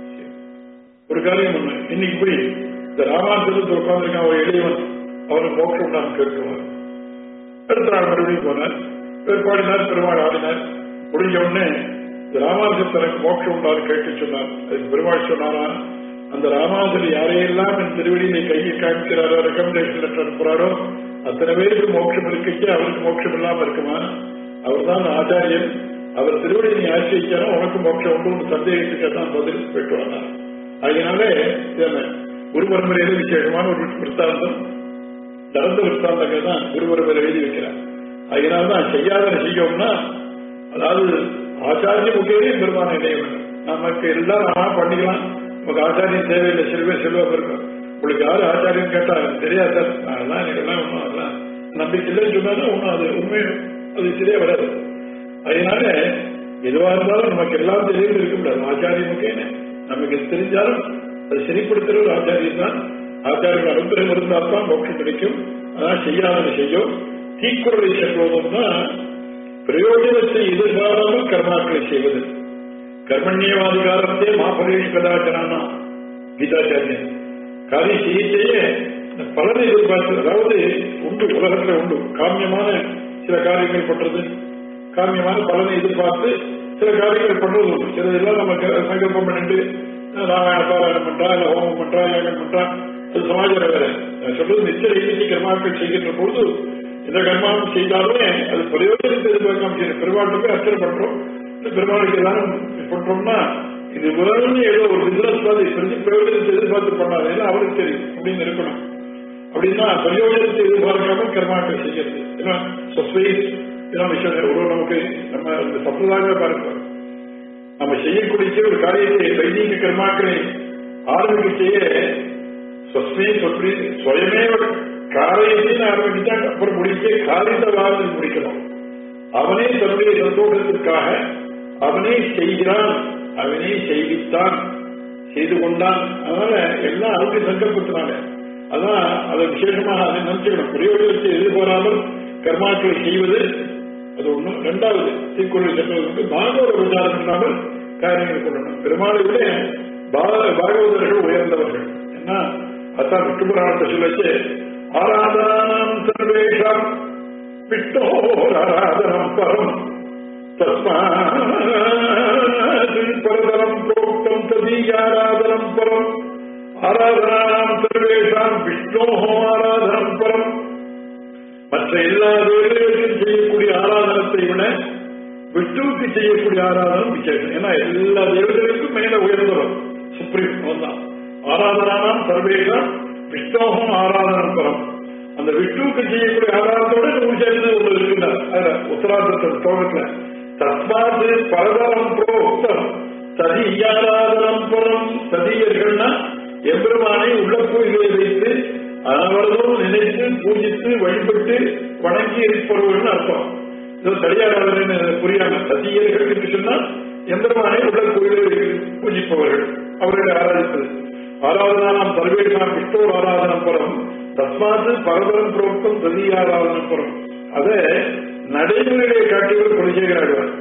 ஒரு காரியம் ஒண்ணு இன்னைக்கு போய் இந்த ராமாந்தரத்தில் உட்கார்ந்துருக்கான் ஒரு எளியவன் அவனுக்கு மோட்சம் நான் கேட்குவார் அடுத்த நாள் மறுபடியும் போனார் இவர் பாடினார் பெருமாள் ஆடினார் முடிஞ்ச உடனே இந்த ராமானுஜர் தனக்கு மோட்சம் உண்டாரு கேட்க சொன்னார் அதுக்கு பெருமாள் சொன்னாரா அந்த ராமானுஜர் யாரையெல்லாம் என் திருவடியிலே கையை காமிக்கிறாரோ ரெக்கமெண்டேஷன் லெட்டர் அனுப்புறாரோ அத்தனை பேருக்கு மோட்சம் இருக்கச்சு அவருக்கு மோட்சம் இல்லாம இருக்குமா அவர் தான் ஆச்சாரியன் அவர் திருவடியை நீ ஆசிரிச்சாரோ உனக்கு மோட்சம் உண்டு சந்தேகத்துக்கு தான் பதில் போயிட்டு வந்தார் அதனாலே இது குரு பரம்பரையில விசேஷமான ஒரு விற்த்தாந்தம் நடந்த விற்த்தாந்தங்கள் தான் குரு பரம்பரை எழுதி வைக்கிறார் அதனால்தான் செய்யாத செய்யோம்னா அதாவது ஆச்சாரிய முக்கியமே பெருமான இணைய வேண்டும் நமக்கு எல்லாம் நாம பண்ணிக்கலாம் நமக்கு ஆச்சாரியம் தேவையில்லை சில பேர் செல்வம் இருக்கும் உங்களுக்கு யாரு ஆச்சாரியம் கேட்டா எனக்கு தெரியாது சார் அதெல்லாம் எனக்கு எல்லாம் ஒன்றும் அதெல்லாம் நம்பிக்கை இல்லைன்னு சொன்னாலும் ஒன்றும் அது உண்மை அது சரியா வராது அதனால எதுவா இருந்தாலும் நமக்கு எல்லாம் தெரியும் இருக்க கூடாது ஆச்சாரியம் முக்கியம் நமக்கு எது தெரிஞ்சாலும் அது சரிப்படுத்துற ஒரு ஆச்சாரியம் தான் ஆச்சாரிய அனுகிரகம் இருந்தால் தான் மோட்சம் கிடைக்கும் அதான் செய்யாதது செய்யும் தீக்குறளை செல்வதும்னா பிரயோஜனத்தை எதிர்பாராமல் கர்மாக்களை செய்வது கர்மண்யவாதிகாரத்தே மாபரேஷ் கதாச்சரானா கீதாச்சாரியன் காரியம் செய்ய செய்ய இந்த பலனை எதிர்பார்த்து அதாவது உண்டு உலகத்துல உண்டு காமியமான சில காரியங்கள் பண்றது காமியமான பலனை எதிர்பார்த்து சில காரியங்கள் பண்றது உண்டு சிலதெல்லாம் நம்ம க- சங்கல்பம் பண்ணிட்டு அஹ், ராமாயண பாராயணம் பண்றா இல்ல ஹோமம் பண்றா யாகம் பண்றா அது சமாச்சாரம் வேற நான் சொல்றது நிச்சய எண்ணிக்கை கர்மாக்கள் செய்கின்ற பொழுது எந்த கர்மாவும் செய்தாலுமே அது பிரயோஜனத்தை எதிர்பார்க்காம செய்யணும் பெருமாளுக்கு போய் அர்ச்சனை பண்றோம் இல்ல பெருமாளுக்கு எல்லாரும் பண்றோம்னா இது வேணும்னு ஏதோ ஒரு பிசினஸ் மாதிரி பெரிய பிரயோஜனத்தை எதிர்பார்த்து பண்ணாது ஏன்னா அவருக்கு தெரியும் அப்படின்னு இருக்கணும் அப்படின்னா பிரயோஜனத்தை எதிர்பார்க்காம கர்மாக்கள் செய்யறது ஏன்னா சொசை ஏன்னா விஷயம் ஒரு நமக்கு நம்ம இந்த சம்பிரதாயமே பாருங்க நம்ம செய்யக்கூடிய ஒரு காரியத்தை வைதிக கர்மாக்களை ஆரம்பிக்க செய்ய சொஸ்மே சொற்றி சுயமே காரியத்தையும் ஆரம்பிச்சுட்டா அப்புறம் முடிக்க காரியத்தை வாழ்ந்து முடிக்கணும் அவனே தன்னுடைய சந்தோஷத்திற்காக அவனே செய்கிறான் அவனே செய்வித்தான் செய்து கொண்டான் அதனால எல்லாம் அவருடைய சங்கல்பத்தினால அதான் அதை விசேஷமாக அதை நினைச்சுக்கணும் பிரயோஜனத்தை எதிர்பாராமல் கர்மாக்களை செய்வது அது ஒண்ணு ரெண்டாவது தீக்குறள் செல்வதற்கு பாகவத விசாரம் இல்லாமல் காரியங்கள் கொள்ளணும் பெருமாளை விட பா- பாகவதர்கள் உயர்ந்தவர்கள் என்ன அதான் விஷ்ணு புராணத்தை சொல்லச்சு ஆராதனாம் சர்வேஷாம் விஷ்ணோராதனம் பரம் தஸ்மாத் பரதரம் புரோக்தம் ததீயாராதனம் பரம் ஆராதனாம் சர்வேஷாம் விஷ்ணோ ஆராதனம் பரம் மற்ற எல்லா தேவதைகளுக்கும் செய்யக்கூடிய ஆராதனத்தை விட விஷ்ணுவுக்கு செய்யக்கூடிய ஆராதனம் விசேஷம் ஏன்னா எல்லா தேவதைகளுக்கும் மேல உயர்ந்தவர் சுப்ரீம் அவன்தான் ஆராதனானாம் சர்வேஷாம் விஷ்ணோகம் ஆராதனம் பரம் அந்த விஷ்ணுவுக்கு செய்யக்கூடிய ஆராதனத்தோட நூறு சேர்ந்து ஒன்று இருக்கின்றார் அதுல உத்தராபத்த ஸ்லோகத்துல தஸ்மாது பரதரம் புரோக்தம் சதியாராதனம் புறம் சதியர்கள்னா எம்பெருமானை உள்ள கோயிலை வைத்து அவர்களும் நினைத்து பூஜித்து வழிபட்டு வணங்கி இருப்பவர்கள் அர்த்தம் இது சரியாராதனை புரியாம சதியர்கள் என்று சொன்னால் எம்பெருமானை உள்ள கோயிலை பூஜிப்பவர்கள் அவர்களை ஆராதிப்பது ஆராதனாம் சர்வேஷாம் விஷ்ணோர் ஆராதனம் புறம் தஸ்மாத்து பரதரம் புரோக்தம் சதியாராதனம் புறம் அதை நடைமுறையை காட்டியவர் குலசேகராழ்வார்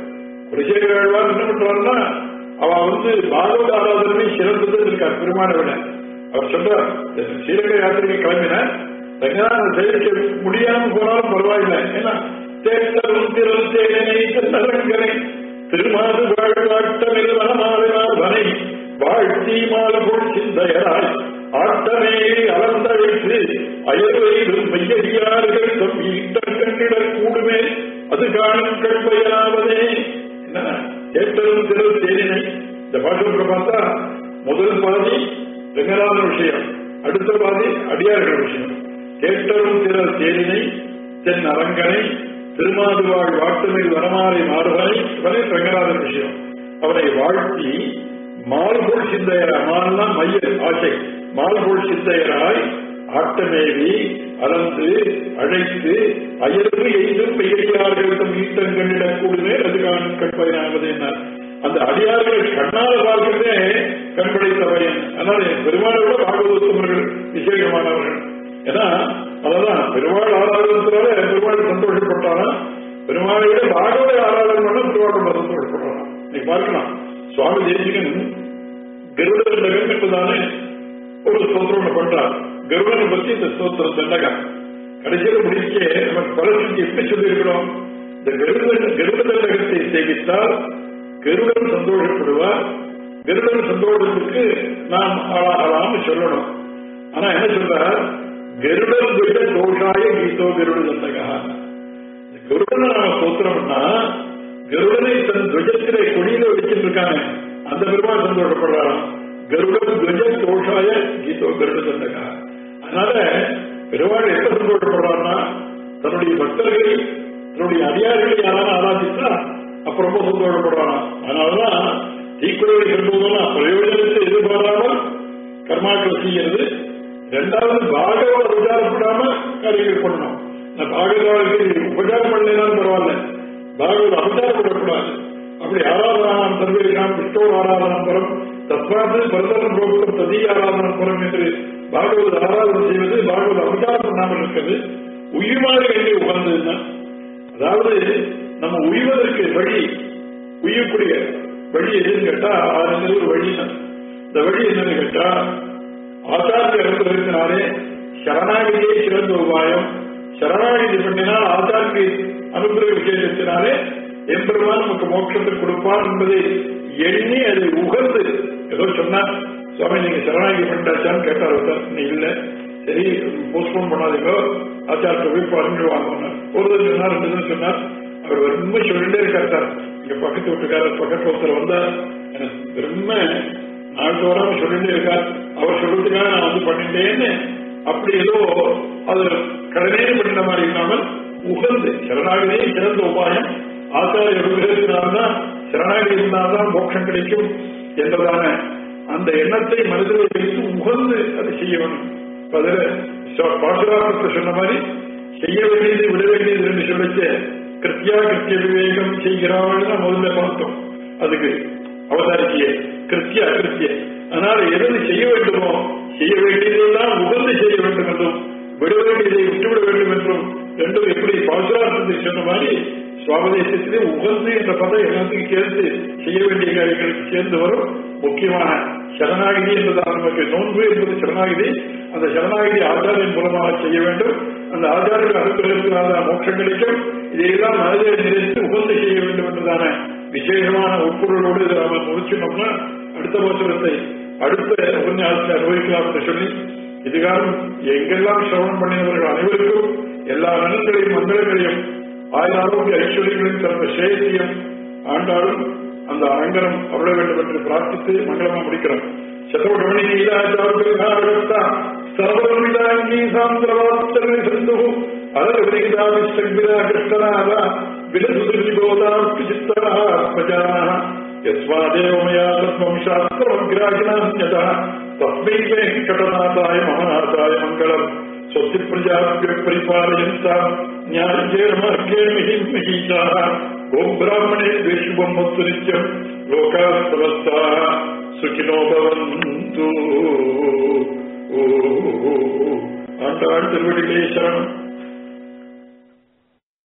குலசேகராழ்வார் என்ன பண்றாருன்னா அவ வந்து பாகவத ஆராதனை சிறந்தது இருக்கார் பெருமானை விட அவர் சொல்றார் ஸ்ரீரங்க யாத்திரைக்கு கிளம்பினார் ரங்கநாதன் சேவிக்க முடியாம போனாலும் பரவாயில்லை ஏன்னா தேர்தலும் திரள் தேனை திருநரங்கனை திருமாது வாழ்வாட்டமில் வனமாறினார் வாழ்த்தி மாலபுள் சிந்தையராய் ஆட்டமே அளந்தழித்து அயர்வையிலும் மையடியார்கள் தம் ஈட்டம் கண்டிடக் கூடுமே அது காணும் கண்பையாவதே என்ன ஏற்றலும் திரள் தேனினை இந்த பாட்டு பார்த்தா முதல் பாதி ரங்கநாதன் விஷயம் அடுத்த பாதி அடியார்கள் விஷயம் கேட்டரும் திரள் தேனினை தென் அரங்கனை திருமாதுவாழ் வாட்டுமில் வரமாறை மாறுவனை இவனை ரங்கநாதன் விஷயம் அவனை வாழ்த்தி மால்போல் சிந்தையராய் மால்னா மைய ஆசை மால்போல் சிந்தையராய் ஆட்டமேவி அலந்து அழைத்து அயர்வு எய்தும் பெயர்களார்கள் தம் ஈட்டங்கண்ணிடக் கூடுமே அது காணும் கண்பயனாவது என்ன அந்த அடியார்கள் கண்ணால பார்க்கிறதே கண்படைத்த பயன் அதனால பெருமாளை விட பாகவதத்தவர்கள் விசேஷமானவர்கள் ஏன்னா அதெல்லாம் பெருமாள் ஆராதனத்தினால பெருமாள் சந்தோஷப்பட்டாலும் பெருமாளை விட பாகவத ஆராதனை பண்ண பெருமாள் ரொம்ப சந்தோஷப்படுறான் நீ பார்க்கலாம் சுவாமி தேசிகன் கருடர் நகம் என்பதானே ஒரு ஸ்தோத்திரம் பண்றார் கருடனை பத்தி இந்த ஸ்தோத்திரம் தண்டகம் கடைசியில் முடிக்க நமக்கு பலருக்கு எப்படி சொல்லியிருக்கிறோம் இந்த கருடன் கருட தண்டகத்தை சேவித்தால் கருடன் சந்தோஷப்படுவார் கருடன் சந்தோஷத்துக்கு நாம் ஆளாகலாம்னு சொல்லணும் ஆனா என்ன சொல்றார் கருடன் விட தோஷாய கீதோ கருட தண்டகா கருடனை நாம ஸ்தோத்திரம்னா கருடனை தன் துவஜத்திலே கொடியில வச்சுட்டு இருக்காங்க அந்த பெருமாள் சந்தோஷப்படுறாராம் கருடன் துவஜ தோஷாய கீதோ கருட தண்டகா அதனால பெருமாள் எப்ப சந்தோஷப்படுறாருன்னா தன்னுடைய பக்தர்களை தன்னுடைய அதிகாரிகளை யாராவது ஆராதித்தா அப்ப ரொம்ப சந்தோஷப்படுறாராம் அதனாலதான் தீக்குறவை சொல்வதெல்லாம் பிரயோஜனத்தை எதிர்பாராமல் கர்மாக்கள் செய்யறது ரெண்டாவது பாகவத உபச்சாரப்படாம காரியங்கள் பண்ணணும் நான் பாகவதாவுக்கு உபச்சாரம் பண்ணலாம் பரவாயில்ல பாகவத அபச்சாரப்படக்கூடாது அப்படி ஆராதனாம் சர்வேஷாம் விஷ்ணோ ஆராதனம் பரம் தத்வாத்து பரதனம் போக்கம் ததி ஆராதனம் பரம் என்று பாகவத ஆராதனை செய்வது பாகவத அபச்சாரம் பண்ணாமல் இருக்கிறது உயிர்மாறு எங்கே உகந்ததுன்னா அதாவது நம்ம உய்வதற்கு வழி உய்யக்கூடிய வழி எதுன்னு கேட்டா அது ஒரு வழி தான் இந்த வழி என்னன்னு கேட்டா ஆச்சாரிய அனுகிரகத்தினாலே சரணாகிரியே சிறந்த உபாயம் சரணாகிரி பண்ணினால் ஆச்சாரிய அனுகிரக விசேஷத்தினாலே எம்பெருமான் நமக்கு மோட்சத்தை கொடுப்பார் என்பதை எண்ணி அதை உகந்து ஏதோ சொன்னா சுவாமி நீங்க சரணாகி பண்ணிட்டாச்சான்னு கேட்டார் ஒருத்தர் நீ இல்ல சரி போஸ்ட்போன் பண்ணாதீங்க ஆச்சாரத்தை போய் பறந்து வாங்க ஒரு தடவை சொன்னார் ரெண்டு தடவை சொன்னார் அவர் ரொம்ப சொல்லிட்டே இருக்கார் சார் இங்க பக்கத்து வீட்டுக்காரர் பக்கத்து ஒருத்தர் வந்தார் எனக்கு ரொம்ப நாள் தோறாம சொல்லிட்டே இருக்கார் அவர் சொல்றதுக்காக நான் வந்து பண்ணிட்டேன்னு அப்படி ஏதோ அது கடனே பண்ணின மாதிரி இல்லாமல் உகந்து சரணாகதியே சிறந்த உபாயம் ஆச்சாரிய விகிதத்தினால்தான் சரணாகதி இருந்தால்தான் மோட்சம் கிடைக்கும் என்பதான அந்த எண்ணத்தை மனதில் வைத்து உகந்து அதை செய்ய வேண்டும் அதில் பாசுராமத்தை சொன்ன மாதிரி செய்ய வேண்டியது விட வேண்டியது என்று சொல்லிச்சு கிருத்தியா கிருத்திய விவேகம் செய்கிறாள் முதல்ல பார்த்தோம் அதுக்கு அவதாரிக்கைய கிருத்தியா கிருத்திய அதனால எது செய்ய வேண்டுமோ செய்ய வேண்டியதெல்லாம் உகந்து செய்ய வேண்டும் என்றும் விட வேண்டியதை விட்டுவிட வேண்டும் என்றும் ரெண்டும் எப்படி பாசுரார்த்தத்தை சொன்ன மாதிரி சுவாபதேசத்திலே உகந்து என்ற பதம் எல்லாத்துக்கும் சேர்ந்து செய்ய வேண்டிய காரியங்களுக்கு சேர்ந்து வரும் முக்கியமான சரணாகிதி என்பதால் நமக்கு நோன்பு என்பது சரணாகிதி அந்த சரணாகிதி ஆச்சாரியின் மூலமாக செய்ய வேண்டும் அந்த ஆச்சாரிய அனுகிரகத்தினால மோட்சம் கிடைக்கும் இதையெல்லாம் மனதில் நினைத்து உகந்து செய்ய வேண்டும் என்பதான விசேஷமான உட்பொருளோடு இதை நாம முடிச்சினோம்னா அடுத்த வசனத்தை அடுத்த உபன்யாசத்தை அனுபவிக்கலாம் என்று சொல்லி இதுகாரம் எங்கெல்லாம் சிரவணம் பண்ணினவர்கள் அனைவருக்கும் எல்லா நலன்களையும் மந்திரங்களையும் ஆயுள் ஆரோக்கிய ஐஸ்வர்யங்களின் தந்த சேத்தியம் ஆண்டாலும் அந்த அரங்கனம் அருள வேண்டும் என்று பிரார்த்தித்து மங்களமா முடிக்கிறோம் சதோடமணி நீலாச்சாரத்தா சர்வமிதாங்கி சாந்திரவாத்தரி சிந்து அலவிரிகிதா விஸ்வங்கிதா கிருஷ்ணநாத விலசுதிர்கோதாஸ்தி சித்தரா ஆத்மஜானா यस्मादेव मया तत्त्वं शास्त्रमग्राहिणान्यतः तस्मै वेङ्कटनाथाय महानाथाय मङ्गलम् स्वस्ति प्रजाभ्यः परिपालयन्ता न्याय्येन मार्गेण महिम् महीषाः ॐ ब्राह्मणेभ्यः शुभम् वस्तु नित्यम् लोकाः समस्ताः सुखिनो भवन्तु ஆண்டாள் திருவடிகளே சரணம்